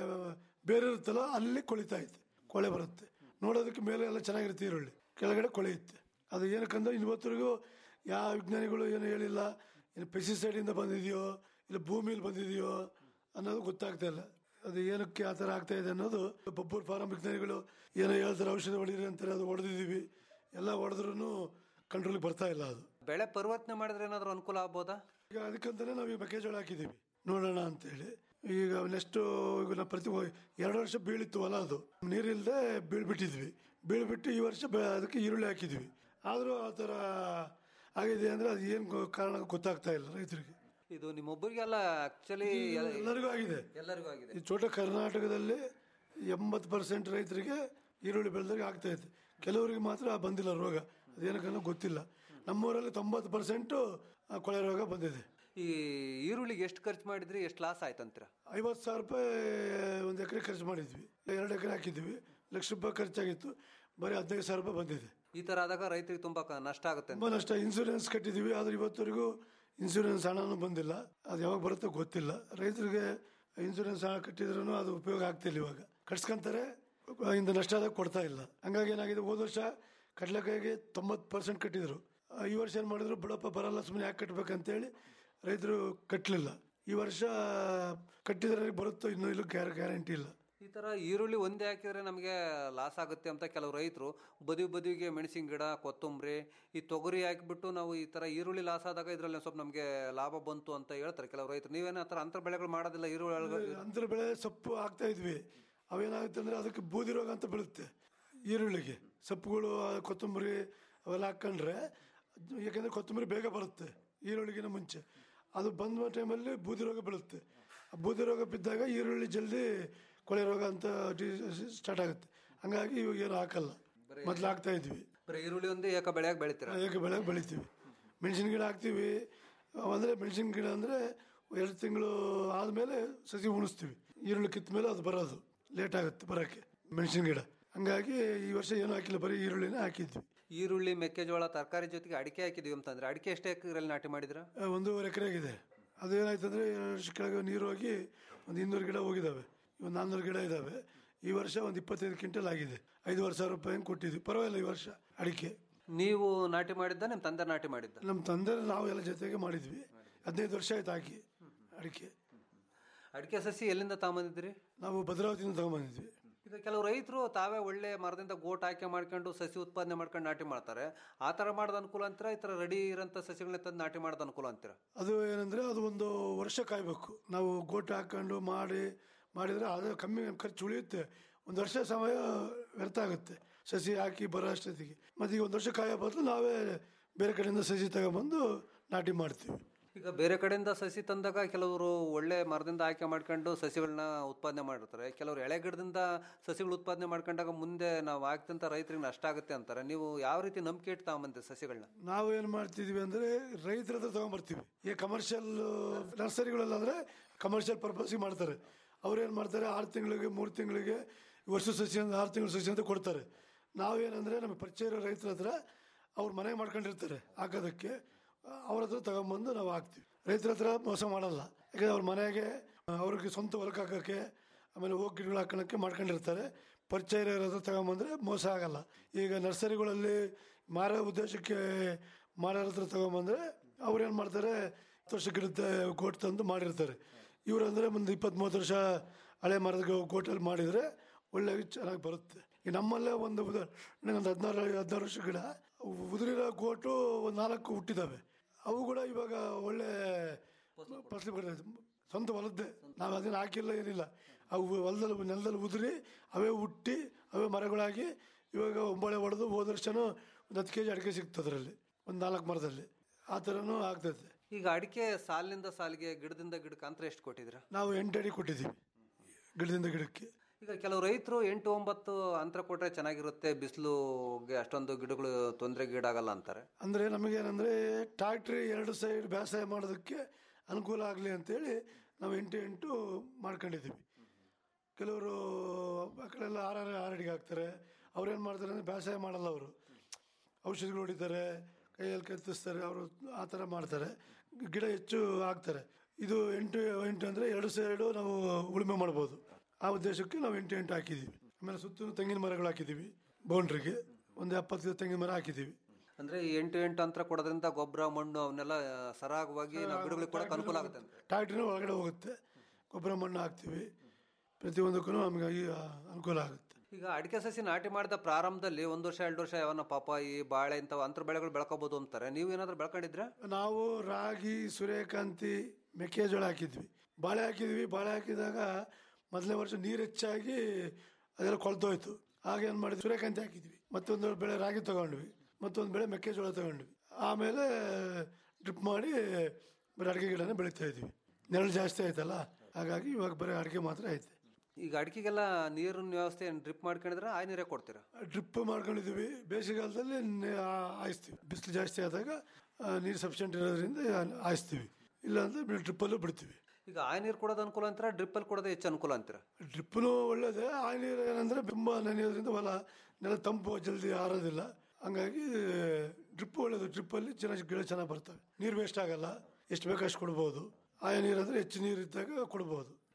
ಬೇರೆ ಇರುತ್ತಲ್ಲ ಅಲ್ಲಿ ಕೊಳಿತಾ ಇದೆ ಕೊಳೆ ಬರುತ್ತೆ ನೋಡೋದಕ್ಕೆ ಮೇಲೆ ಎಲ್ಲ ಚೆನ್ನಾಗಿರುತ್ತೆ ಈರುಳ್ಳಿ ಕೆಳಗಡೆ ಕೊಳೆಯುತ್ತೆ ಅದು ಏನಕ್ಕಂದ್ರೆ ಇವತ್ತರೆಗೂ ಯಾವ ವಿಜ್ಞಾನಿಗಳು ಏನು ಹೇಳಿಲ್ಲ ಏನು ಪೆಸ್ಟಿಸೈಡಿಂದ ಬಂದಿದೆಯೋ ಇಲ್ಲ ಭೂಮಿಲಿ ಬಂದಿದೆಯೋ ಅನ್ನೋದು ಗೊತ್ತಾಗ್ತಾ ಇಲ್ಲ ಅದು ಏನಕ್ಕೆ ಆ ಥರ ಆಗ್ತಾ ಇದೆ ಅನ್ನೋದು ಬೊಬ್ಬರ್ ಫಾರಂ ವಿಜ್ಞಾನಿಗಳು ಏನೋ ಹೇಳ್ತಾರೆ ಔಷಧಿ ಹೊಡೀರಿ ಅಂತಾರೆ ಅದು ಹೊಡೆದಿದ್ದೀವಿ ಎಲ್ಲ ಹೊಡೆದ್ರೂ ಕಂಟ್ರೋಲಿಗೆ ಬರ್ತಾ ಇಲ್ಲ ಅದು ಬೆಳೆ ಪರಿವರ್ತನೆ ಮಾಡಿದ್ರೆ ಏನಾದ್ರು ಅನುಕೂಲ ಆಗ್ಬೋದಾ ಈಗ ಅದಕ್ಕಂತಾನೆ ನಾವು ಈ ಮೆಕ್ಕೆಜೋಳ ಹಾಕಿದ್ದೀವಿ ನೋಡೋಣ ಅಂತೇಳಿ ಈಗ ನೆಕ್ಸ್ಟ್ ಈಗ ನಾವು ಪ್ರತಿ ಎರಡು ವರ್ಷ ಬೀಳಿತ್ತು ಹೊಲ ಅದು ನೀರಿಲ್ಲದೆ ಬೀಳ್ಬಿಟ್ಟಿದ್ವಿ ಬೀಳ್ಬಿಟ್ಟು ಈ ವರ್ಷ ಬೆ- ಅದಕ್ಕೆ ಈರುಳ್ಳಿ ಹಾಕಿದ್ವಿ ಆದರೂ ಆ ಥರ ಆಗಿದೆ ಅಂದರೆ ಅದು ಏನು ಕಾರಣ ಗೊತ್ತಾಗ್ತಾ ಇಲ್ಲ ರೈತರಿಗೆ ಇದು ನಿಮ್ಮೊಬ್ಬರಿಗೆಲ್ಲ ಆಕ್ಚುಲಿ ಇದು ಎಲ್ಲರಿಗೂ ಆಗಿದೆ ಎಲ್ಲರಿಗೂ ಆಗಿದೆ ಈ ಚೋಟ ಕರ್ನಾಟಕದಲ್ಲಿ ಎಂಬತ್ತು ಪರ್ಸೆಂಟ್ ರೈತರಿಗೆ ಈರುಳ್ಳಿ ಬೆಳೆದವ್ರಿಗೆ ಆಗ್ತಾ ಇದೆ ಕೆಲವರಿಗೆ ಮಾತ್ರ ಬಂದಿಲ್ಲ ರೋಗ ಅದೇನಕ್ಕನ್ನೋ ಗೊತ್ತಿಲ್ಲ ನಮ್ಮೂರಲ್ಲಿ ತೊಂಬತ್ತು ಪರ್ಸೆಂಟು ಕೊಳೆ ರೋಗ ಬಂದಿದೆ ಈ ಈರುಳ್ಳಿಗೆ ಎಷ್ಟು ಖರ್ಚು ಮಾಡಿದ್ರಿ ಎಷ್ಟು ಲಾಸ್ ಆಯ್ತು ಅಂತೀರಾ ಐವತ್ತು ಸಾವಿರ ರೂಪಾಯಿ ಒಂದು ಎಕರೆ ಖರ್ಚು ಮಾಡಿದ್ವಿ ಎರಡು ಎಕರೆ ಹಾಕಿದ್ವಿ ಲಕ್ಷ ರೂಪಾಯಿ ಖರ್ಚಾಗಿತ್ತು ಬರೀ ಹದಿನೈದು ಸಾವಿರ ರೂಪಾಯಿ ಬಂದಿದೆ ಈ ತರ ಆದಾಗ ರೈತರಿಗೆ ತುಂಬಾ ಕ- ನಷ್ಟ ಆಗುತ್ತೆ ತುಂಬ ನಷ್ಟ ಇನ್ಸೂರೆನ್ಸ್ ಕಟ್ಟಿದ್ದೀವಿ ಆದ್ರೆ ಇವತ್ತವರೆಗೂ ಇನ್ಸೂರೆನ್ಸ್ ಹಣನೂ ಬಂದಿಲ್ಲ ಅದು ಯಾವಾಗ ಬರುತ್ತೋ ಗೊತ್ತಿಲ್ಲ ರೈತರಿಗೆ ಇನ್ಸೂರೆನ್ಸ್ ಹಣ ಕಟ್ಟಿದ್ರು ಅದು ಉಪಯೋಗ ಆಗ್ತಿಲ್ಲ ಇವಾಗ ಕಟ್ಸ್ಕೊಂತಾರೆ ಇಂದ ನಷ್ಟ ಆದಾಗ ಕೊಡ್ತಾ ಇಲ್ಲ ಹಂಗಾಗಿ ಏನಾಗಿದೆ ಹೋದ ವರ್ಷ ಕಡಲೆಕಾಯಿಗೆ ತೊಂಬತ್ತು ಪರ್ಸೆಂಟ್ ಕಟ್ಟಿದ್ರು ಆ, ಈ ವರ್ಷ ಏನು ಮಾಡಿದ್ರು ಬಿಡಪ್ಪ ಬರಲ್ಲ ಸುಮ್ಮನೆ ಯಾಕೆ ಕಟ್ಬೇಕಂತೇಳಿ ರೈತರು ಕಟ್ಟಲಿಲ್ಲ ಈ ವರ್ಷ ಕಟ್ಟಿದ್ರೆ ಬರುತ್ತೋ ಇನ್ನೂ ಇಲ್ಲ ಗ್ಯಾರಂಟಿ ಇಲ್ಲ ಈ ತರ ಈರುಳ್ಳಿ ಒಂದೇ ಹಾಕಿದ್ರೆ ನಮಗೆ ಲಾಸ್ ಆಗುತ್ತೆ ಅಂತ ಕೆಲವು ರೈತರು ಬದಿ ಬದಿಗೆ ಮೆಣಸಿನ ಗಿಡ ಕೊತ್ತಂಬರಿ ಈ ತೊಗರಿ ಹಾಕಿಬಿಟ್ಟು ನಾವು ಈ ತರ ಈರುಳ್ಳಿ ಲಾಸ್ ಆದಾಗ ಇದ್ರಲ್ಲಿ ಸ್ವಲ್ಪ ನಮಗೆ ಲಾಭ ಬಂತು ಅಂತ ಹೇಳ್ತಾರೆ ಕೆಲವು ರೈತರು ನೀವೇನೋ ಆ ಥರ ಅಂತರ ಬೆಳೆಗಳು ಮಾಡೋದಿಲ್ಲ ಈರುಳ್ಳಿ ಒಳಗೆ? ಅಂತರ ಬೆಳೆ ಸೊಪ್ಪು ಹಾಕ್ತಾ ಇದ್ವಿ ಅವೇನಾಗುತ್ತೆ ಅಂದ್ರೆ ಅದಕ್ಕೆ ಬೂದಿ ರೋಗ ಅಂತ ಬೀಳುತ್ತೆ ಈರುಳ್ಳಿಗೆ ಸೊಪ್ಪುಗಳು ಆ ಕೊತ್ತಂಬರಿ ಅವೆಲ್ಲ ಹಾಕೊಂಡ್ರೆ ಯಾಕಂದ್ರೆ ಕೊತ್ತಂಬರಿ ಬೇಗ ಬರುತ್ತೆ ಈರುಳ್ಳಿಗಿನ ಮುಂಚೆ ಅದು ಬಂದ ಟೈಮಲ್ಲಿ ಬೂದಿ ರೋಗ ಬೀಳುತ್ತೆ ಆ ಬೂದಿ ರೋಗ ಬಿದ್ದಾಗ ಈರುಳ್ಳಿ ಜಲ್ದಿ ಕೊಳೆ ರೋಗ ಅಂತ ಸ್ಟಾರ್ಟ್ ಆಗುತ್ತೆ ಹಂಗಾಗಿ ಇವಾಗ ಏನು ಹಾಕಲ್ಲ ಮೊದ್ಲು ಹಾಕ್ತಾ ಇದ್ವಿ ಬರೀ ಈರುಳ್ಳಿ ಒಂದೇ ಏಕ ಬೆಳೆಯಾಗಿ ಬೆಳಿತೀರಾ ಏಕ ಬೆಳೆ ಬೆಳಿತೀವಿ ಮೆಣಸಿನ ಗಿಡ ಹಾಕ್ತೀವಿ ಅಂದರೆ ಮೆಣಸಿನ ಗಿಡ ಅಂದರೆ ಎರಡು ತಿಂಗಳು ಆದಮೇಲೆ ಸಸಿ ಉಣಿಸ್ತೀವಿ ಈರುಳ್ಳಿ ಕಿತ್ತ ಮೇಲೆ ಅದು ಬರೋದು ಲೇಟ್ ಆಗುತ್ತೆ ಬರೋಕ್ಕೆ ಮೆಣಸಿನ ಗಿಡ ಹಂಗಾಗಿ ಈ ವರ್ಷ ಏನೂ ಹಾಕಿಲ್ಲ ಬರೀ ಈರುಳ್ಳಿನೇ ಹಾಕಿದ್ವಿ ಈರುಳ್ಳಿ ಮೆಕ್ಕೆಜೋಳ ತರಕಾರಿ ಜೊತೆಗೆ ಅಡಿಕೆ ಹಾಕಿದೀವಿ ಅಂತಂದ್ರೆ ಅಡಿಕೆ ಎಷ್ಟೇ ಎಕರೆಯಲ್ಲಿ ನಾಟಿ ಮಾಡಿದ್ರ ಆ, ಒಂದೂವರೆ ಎಕರೆಗಿದೆ ಅದು ಏನಾಯ್ತು ಅಂದರೆ ಎರಡು ವರ್ಷ ಕೆಳಗೆ ನೀರು ಹೋಗಿ ಒಂದು ಇನ್ನೂರು ಗಿಡ ಹೋಗಿದ್ದಾವೆ ಒಂದು ನಾನ್ನೂರು ಗಿಡ ಇದ್ದಾವೆ ಈ ವರ್ಷ ಒಂದು ಇಪ್ಪತ್ತೈದು ಕ್ವಿಂಟಲ್ ಆಗಿದೆ ಐದುವರೆ ಸಾವಿರ ರೂಪಾಯಿ ಹಂಗೆ ಕೊಟ್ಟಿದ್ವಿ ಪರವಾಗಿಲ್ಲ ಈ ವರ್ಷ ಅಡಿಕೆ ನೀವು ನಾಟಿ ಮಾಡಿದ್ದ ನಿಮ್ಮ ತಂದೆ ನಾಟಿ ಮಾಡಿದ್ದ ನಮ್ಮ ತಂದೆ ನಾವು ಎಲ್ಲ ಜೊತೆಗೆ ಮಾಡಿದ್ವಿ ಹದಿನೈದು ವರ್ಷ ಆಯ್ತು ಹಾಕಿ ಅಡಿಕೆ ಅಡಿಕೆ ಸಸಿ ಎಲ್ಲಿಂದ ತಗೊಂಬಂದಿದ್ರಿ ನಾವು ಭದ್ರಾವತಿಯಿಂದ ತಗೊಂಬಂದಿದ್ವಿ ಈಗ ಕೆಲವು ರೈತರು ತಾವೇ ಒಳ್ಳೆ ಮರದಿಂದ ಗೋಟ್ ಆಯ್ಕೆ ಮಾಡ್ಕೊಂಡು ಸಸಿ ಉತ್ಪಾದನೆ ಮಾಡ್ಕೊಂಡು ನಾಟಿ ಮಾಡ್ತಾರೆ ಆ ಥರ ಮಾಡೋದು ಅನುಕೂಲ ಅಂತೀರಾ ಈ ಥರ ರೆಡಿ ಇರೋಂಥ ಸಸಿಗಳನ್ನ ತಂದು ನಾಟಿ ಮಾಡೋದು ಅನುಕೂಲ ಅಂತೀರಾ ಅದು ಏನಂದ್ರೆ ಅದು ಒಂದು ವರ್ಷ ಕಾಯ್ಬೇಕು ನಾವು ಗೋಟು ಹಾಕೊಂಡು ಮಾಡಿ ಮಾಡಿದ್ರೆ ಅದು ಕಮ್ಮಿ ಖರ್ಚು ಉಳಿಯುತ್ತೆ ಒಂದು ವರ್ಷ ಸಮಯ ವ್ಯರ್ಥ ಆಗುತ್ತೆ ಸಸಿ ಹಾಕಿ ಬರೋ ಅಷ್ಟೊತ್ತಿಗೆ ಮತ್ತೆ ಈಗ ಒಂದು ವರ್ಷ ಕಾಯೋ ಬದಲು ನಾವೇ ಬೇರೆ ಕಡೆಯಿಂದ ಸಸಿ ತಗೊಬಂದು ನಾಟಿ ಮಾಡ್ತೀವಿ ಈಗ ಬೇರೆ ಕಡೆಯಿಂದ ಸಸಿ ತಂದಾಗ ಕೆಲವರು ಒಳ್ಳೆ ಮರದಿಂದ ಆಯ್ಕೆ ಮಾಡ್ಕೊಂಡು ಸಸಿಗಳನ್ನ ಉತ್ಪಾದನೆ ಮಾಡಿರ್ತಾರೆ ಕೆಲವರು ಎಳೆ ಗಿಡದಿಂದ ಸಸಿಗಳು ಉತ್ಪಾದನೆ ಮಾಡ್ಕೊಂಡಾಗ ಮುಂದೆ ನಾವು ಹಾಕ್ತಂತ ರೈತರಿಗೆ ನಷ್ಟ ಆಗುತ್ತೆ ಅಂತಾರೆ ನೀವು ಯಾವ ರೀತಿ ನಂಬಿಕೆ ಇಟ್ಟು ತಗೊಂಬಂತೀರಿ ಸಸಿಗಳನ್ನ ನಾವು ಏನು ಮಾಡ್ತಿದ್ವಿ ಅಂದರೆ ರೈತರ ಹತ್ರ ತಗೊಂಬರ್ತೀವಿ ಈ ಕಮರ್ಷಿಯಲ್ ನರ್ಸರಿಗಳೆಲ್ಲ ಅಂದರೆ ಕಮರ್ಷಿಯಲ್ ಪರ್ಪಸ್ಗೆ ಮಾಡ್ತಾರೆ ಅವ್ರು ಏನು ಮಾಡ್ತಾರೆ ಆರು ತಿಂಗಳಿಗೆ ಮೂರು ತಿಂಗಳಿಗೆ ವರ್ಷ ಸಸಿ ಅಂತ ಆರು ತಿಂಗಳು ಸಸಿ ಅಂತ ಕೊಡ್ತಾರೆ ನಾವೇನಂದರೆ ನಮ್ಮ ಪರಿಚಯ ಇರೋ ರೈತರ ಹತ್ರ ಅವ್ರು ಮನೆಗೆ ಮಾಡ್ಕೊಂಡಿರ್ತಾರೆ ಹಾಕೋದಕ್ಕೆ ಅವ್ರ ಹತ್ರ ತಗೊಂಬಂದು ನಾವು ಹಾಕ್ತೀವಿ ರೈತರ ಹತ್ರ ಮೋಸ ಮಾಡಲ್ಲ ಯಾಕಂದ್ರೆ ಅವ್ರ ಮನೆಗೆ ಅವ್ರಿಗೆ ಸ್ವಂತ ಹೊಲಕ್ಕೆ ಹಾಕೋಕ್ಕೆ ಆಮೇಲೆ ಹೋಗಿ ಗಿಡಗಳು ಹಾಕೋಣಕ್ಕೆ ಮಾಡ್ಕೊಂಡಿರ್ತಾರೆ ಪರಿಚಯ ಇರೋ ಹತ್ರ ತಗೊಂಬಂದ್ರೆ ಮೋಸ ಆಗಲ್ಲ ಈಗ ನರ್ಸರಿಗಳಲ್ಲಿ ಮಾರೋ ಉದ್ದೇಶಕ್ಕೆ ಮಾರೋರ ಹತ್ರ ತಗೊಂಬಂದ್ರೆ ಅವ್ರು ಏನು ಮಾಡ್ತಾರೆ ಹತ್ತು ವರ್ಷ ಗಿಡದ ಗೋಟ್ ತಂದು ಮಾಡಿರ್ತಾರೆ ಇವ್ರು ಅಂದರೆ ಒಂದು ಇಪ್ಪತ್ತ್ ಮೂವತ್ತು ವರ್ಷ ಹಳೆ ಮರದ ಗೋಟಲ್ಲಿ ಮಾಡಿದರೆ ಒಳ್ಳೆ ಚೆನ್ನಾಗಿ ಬರುತ್ತೆ ಈ ನಮ್ಮಲ್ಲೇ ಒಂದು ಉದಾಹರಣೆ ಒಂದು ಹದಿನಾರು ಹದಿನಾರು ವರ್ಷ ಗಿಡ ಉದುರಿರೋ ಗೋಟು ಒಂದು ನಾಲ್ಕು ಹುಟ್ಟಿದ್ದಾವೆ ಅವು ಕೂಡ ಇವಾಗ ಒಳ್ಳೆ ಫಸಲು ಬರ್ತದೆ ಸ್ವಂತ ಹೊಲದ್ದೇ ನಾವು ಅದನ್ನು ಹಾಕಿಲ್ಲ ಏನಿಲ್ಲ ಅವು ಹೊಲದಲ್ಲಿ ನೆಲದಲ್ಲಿ ಉದುರಿ ಅವೇ ಹುಟ್ಟಿ ಅವೇ ಮರಗಳಾಗಿ ಇವಾಗ ಒಂಬಳೆ ಹೊಡೆದು ಹೋದ ವರ್ಷನೂ ಒಂದು ಹತ್ತು ಕೆ ಜಿ ಅಡಿಕೆ ಸಿಗ್ತದೆ ಅದರಲ್ಲಿ ಒಂದು ನಾಲ್ಕು ಮರದಲ್ಲಿ ಆ ಥರನೂ ಆಗ್ತೈತೆ ಈಗ ಅಡಿಕೆ ಸಾಲಿನಿಂದ ಸಾಲಿಗೆ ಗಿಡದಿಂದ ಗಿಡಕ್ಕೆ ಅಂತರ ಎಷ್ಟು ಕೊಟ್ಟಿದ್ದೀರಾ ನಾವು ಎಂಟು ಅಡಿ ಕೊಟ್ಟಿದ್ದೀವಿ ಗಿಡದಿಂದ ಗಿಡಕ್ಕೆ ಈಗ ಕೆಲವು ರೈತರು ಎಂಟು ಒಂಬತ್ತು ಅಂತರ ಕೊಟ್ರೆ ಚೆನ್ನಾಗಿರುತ್ತೆ ಬಿಸಿಲುಗೆ ಅಷ್ಟೊಂದು ಗಿಡಗಳು ತೊಂದರೆಗೆ ಈಡಾಗಲ್ಲ ಅಂತಾರೆ ಅಂದರೆ ನಮಗೇನಂದರೆ ಟ್ರಾಕ್ಟ್ರಿ ಎರಡು ಸೈಡ್ ಬೇಸಾಯ ಮಾಡೋದಕ್ಕೆ ಅನುಕೂಲ ಆಗಲಿ ಅಂತೇಳಿ ನಾವು ಎಂಟು ಎಂಟು ಮಾಡ್ಕೊಂಡಿದ್ದೀವಿ ಕೆಲವರು ಆ ಕಡೆ ಎಲ್ಲ ಆರಾರು ಆರಡಿಗೆ ಹಾಕ್ತಾರೆ ಅವ್ರೇನು ಮಾಡ್ತಾರೆ ಅಂದರೆ ಬೇಸಾಯ ಮಾಡಲ್ಲ ಅವರು ಔಷಧಿಗಳು ಹೊಡಿತಾರೆ ಕೈಯಲ್ಲಿ ಕತ್ತಿಸ್ತಾರೆ ಅವರು ಆ ಥರ ಮಾಡ್ತಾರೆ ಗಿಡ ಹೆಚ್ಚು ಹಾಕ್ತಾರೆ ಇದು ಎಂಟು ಎಂಟು ಅಂದರೆ ಎರಡು ಸೈಡು ನಾವು ಉಳುಮೆ ಮಾಡ್ಬೋದು ಆ ಉದ್ದೇಶಕ್ಕೆ ನಾವು ಎಂಟು ಎಂಟು ಹಾಕಿದ್ದೀವಿ ಆಮೇಲೆ ಸುತ್ತಲೂ ತೆಂಗಿನ ಮರಗಳು ಹಾಕಿದ್ದೀವಿ ಬೌಂಡ್ರಿಗೆ ಒಂದು ಎಪ್ಪತ್ತು ತೆಂಗಿನ ಮರ ಹಾಕಿದ್ದೀವಿ ಅಂದ್ರೆ ಈ ಎಂಟು ಎಂಟು ಅಂತರ ಕೊಡೋದ್ರಿಂದ ಗೊಬ್ಬರ ಮಣ್ಣು ಅವನ್ನೆಲ್ಲ ಸರಾಗವಾಗಿ ನಾವು ಗಿಡಗಳಿಗೆ ಕೊಡಕ್ಕೆ ಅನುಕೂಲ ಆಗುತ್ತೆ ಅಂತ ಟ್ರಾಕ್ಟ್ರಿನ ಒಳಗಡೆ ಹೋಗುತ್ತೆ ಗೊಬ್ಬರ ಮಣ್ಣು ಹಾಕ್ತೀವಿ ಪ್ರತಿಯೊಂದಕ್ಕೂ ನಮಗೆ ಈ ಅನುಕೂಲ ಆಗುತ್ತೆ ಈಗ ಅಡಿಕೆ ಸಸಿ ನಾಟಿ ಮಾಡಿದ ಪ್ರಾರಂಭದಲ್ಲಿ ಒಂದು ವರ್ಷ ಎರಡು ವರ್ಷ ಯಾವನ್ನ ಪಾಪಾಯಿ ಬಾಳೆ ಇಂಥವು ಅಂತರ ಬೆಳೆಗಳು ಬೆಳ್ಕೋಬಹುದು ಅಂತಾರೆ ನೀವು ಏನಾದ್ರು ಬೆಳ್ಕೊಂಡಿದ್ರೆ ನಾವು ರಾಗಿ ಸೂರ್ಯಕಾಂತಿ ಮೆಕ್ಕೆಜೋಳ ಹಾಕಿದ್ವಿ ಬಾಳೆ ಹಾಕಿದ್ವಿ ಬಾಳೆ ಹಾಕಿದಾಗ ಮೊದಲನೇ ವರ್ಷ ನೀರು ಹೆಚ್ಚಾಗಿ ಅದೆಲ್ಲ ಕೊಳ್ತೋಯ್ತು ಆಗ ಏನು ಮಾಡಿದ್ವಿ ಸೂರ್ಯಕಾಂತಿ ಹಾಕಿದ್ವಿ ಮತ್ತೊಂದು ಬೆಳೆ ರಾಗಿ ತಗೊಂಡ್ವಿ ಮತ್ತೊಂದು ಬೆಳೆ ಮೆಕ್ಕೆಜೋಳ ತಗೊಂಡ್ವಿ ಆಮೇಲೆ ಡ್ರಿಪ್ ಮಾಡಿ ಬರೀ ಅಡಿಕೆ ಗಿಡನೇ ಬೆಳೀತಾ ಇದ್ವಿ ನೆರಳು ಜಾಸ್ತಿ ಆಯ್ತಲ್ಲ ಹಾಗಾಗಿ ಇವಾಗ ಬರೀ ಅಡಿಕೆ ಮಾತ್ರ ಐತೆ ಈಗ ಅಡಿಕೆಗೆಲ್ಲ ನೀರಿನ ವ್ಯವಸ್ಥೆ ಡ್ರಿಪ್ ಮಾಡ್ಕೊಂಡಿದ್ರೆ ಆ ನೀರೇ ಕೊಡ್ತೀರಾ ಡ್ರಿಪ್ ಮಾಡ್ಕೊಂಡಿದ್ದೀವಿ ಬೇಸಿಗೆಗಾಲದಲ್ಲಿ ನೆ- ಆ- ಹಾಯಿಸ್ತೀವಿ ಬಿಸಿಲು ಜಾಸ್ತಿ ಆದಾಗ ಆ, ನೀರು ಸಫಿಷಿಯೆಂಟ್ ಇರೋದ್ರಿಂದ ಹಾಯಿಸ್ತೀವಿ ಇಲ್ಲಾಂದ್ರೆ ಡ್ರಿಪ್ಪಲ್ಲೂ ಬಿಡ್ತೀವಿ ಈಗ ಆ ನೀರು ಕೊಡೋದು ಅನುಕೂಲ ಅಂತೀರಾ ಡ್ರಿಪ್ಪಲ್ಲಿ ಕೊಡೋದು ಹೆಚ್ಚು ಅನುಕೂಲ ಅಂತೀರಾ ಡ್ರಿಪ್ಪನು ಒಳ್ಳೇದೇ ಆ ನೀರು ಏನಂದ್ರೆ ತುಂಬ ನೆನೆಯೋದ್ರಿಂದ ಹೊಲ ನೆಲ ತಂಪು ಜಲ್ದಿ ಆರೋದಿಲ್ಲ ಹಂಗಾಗಿ ಡ್ರಿಪ್ ಒಳ್ಳೇದು ಡ್ರಿಪ್ಪಲ್ಲಿ ಚೆನ್ನಾಗಿ ಗಿಡ ಚೆನ್ನಾಗಿ ಬರ್ತವೆ ನೀರು ವೇಸ್ಟ್ ಆಗಲ್ಲ ಎಷ್ಟು ಬೇಕು ಅಷ್ಟು ಕೊಡ್ಬೋದು ಆಯಾ ನೀರು ಅಂದರೆ ಹೆಚ್ಚು ನೀರು ಇದ್ದಾಗ ಕೊಡ್ಬೋದು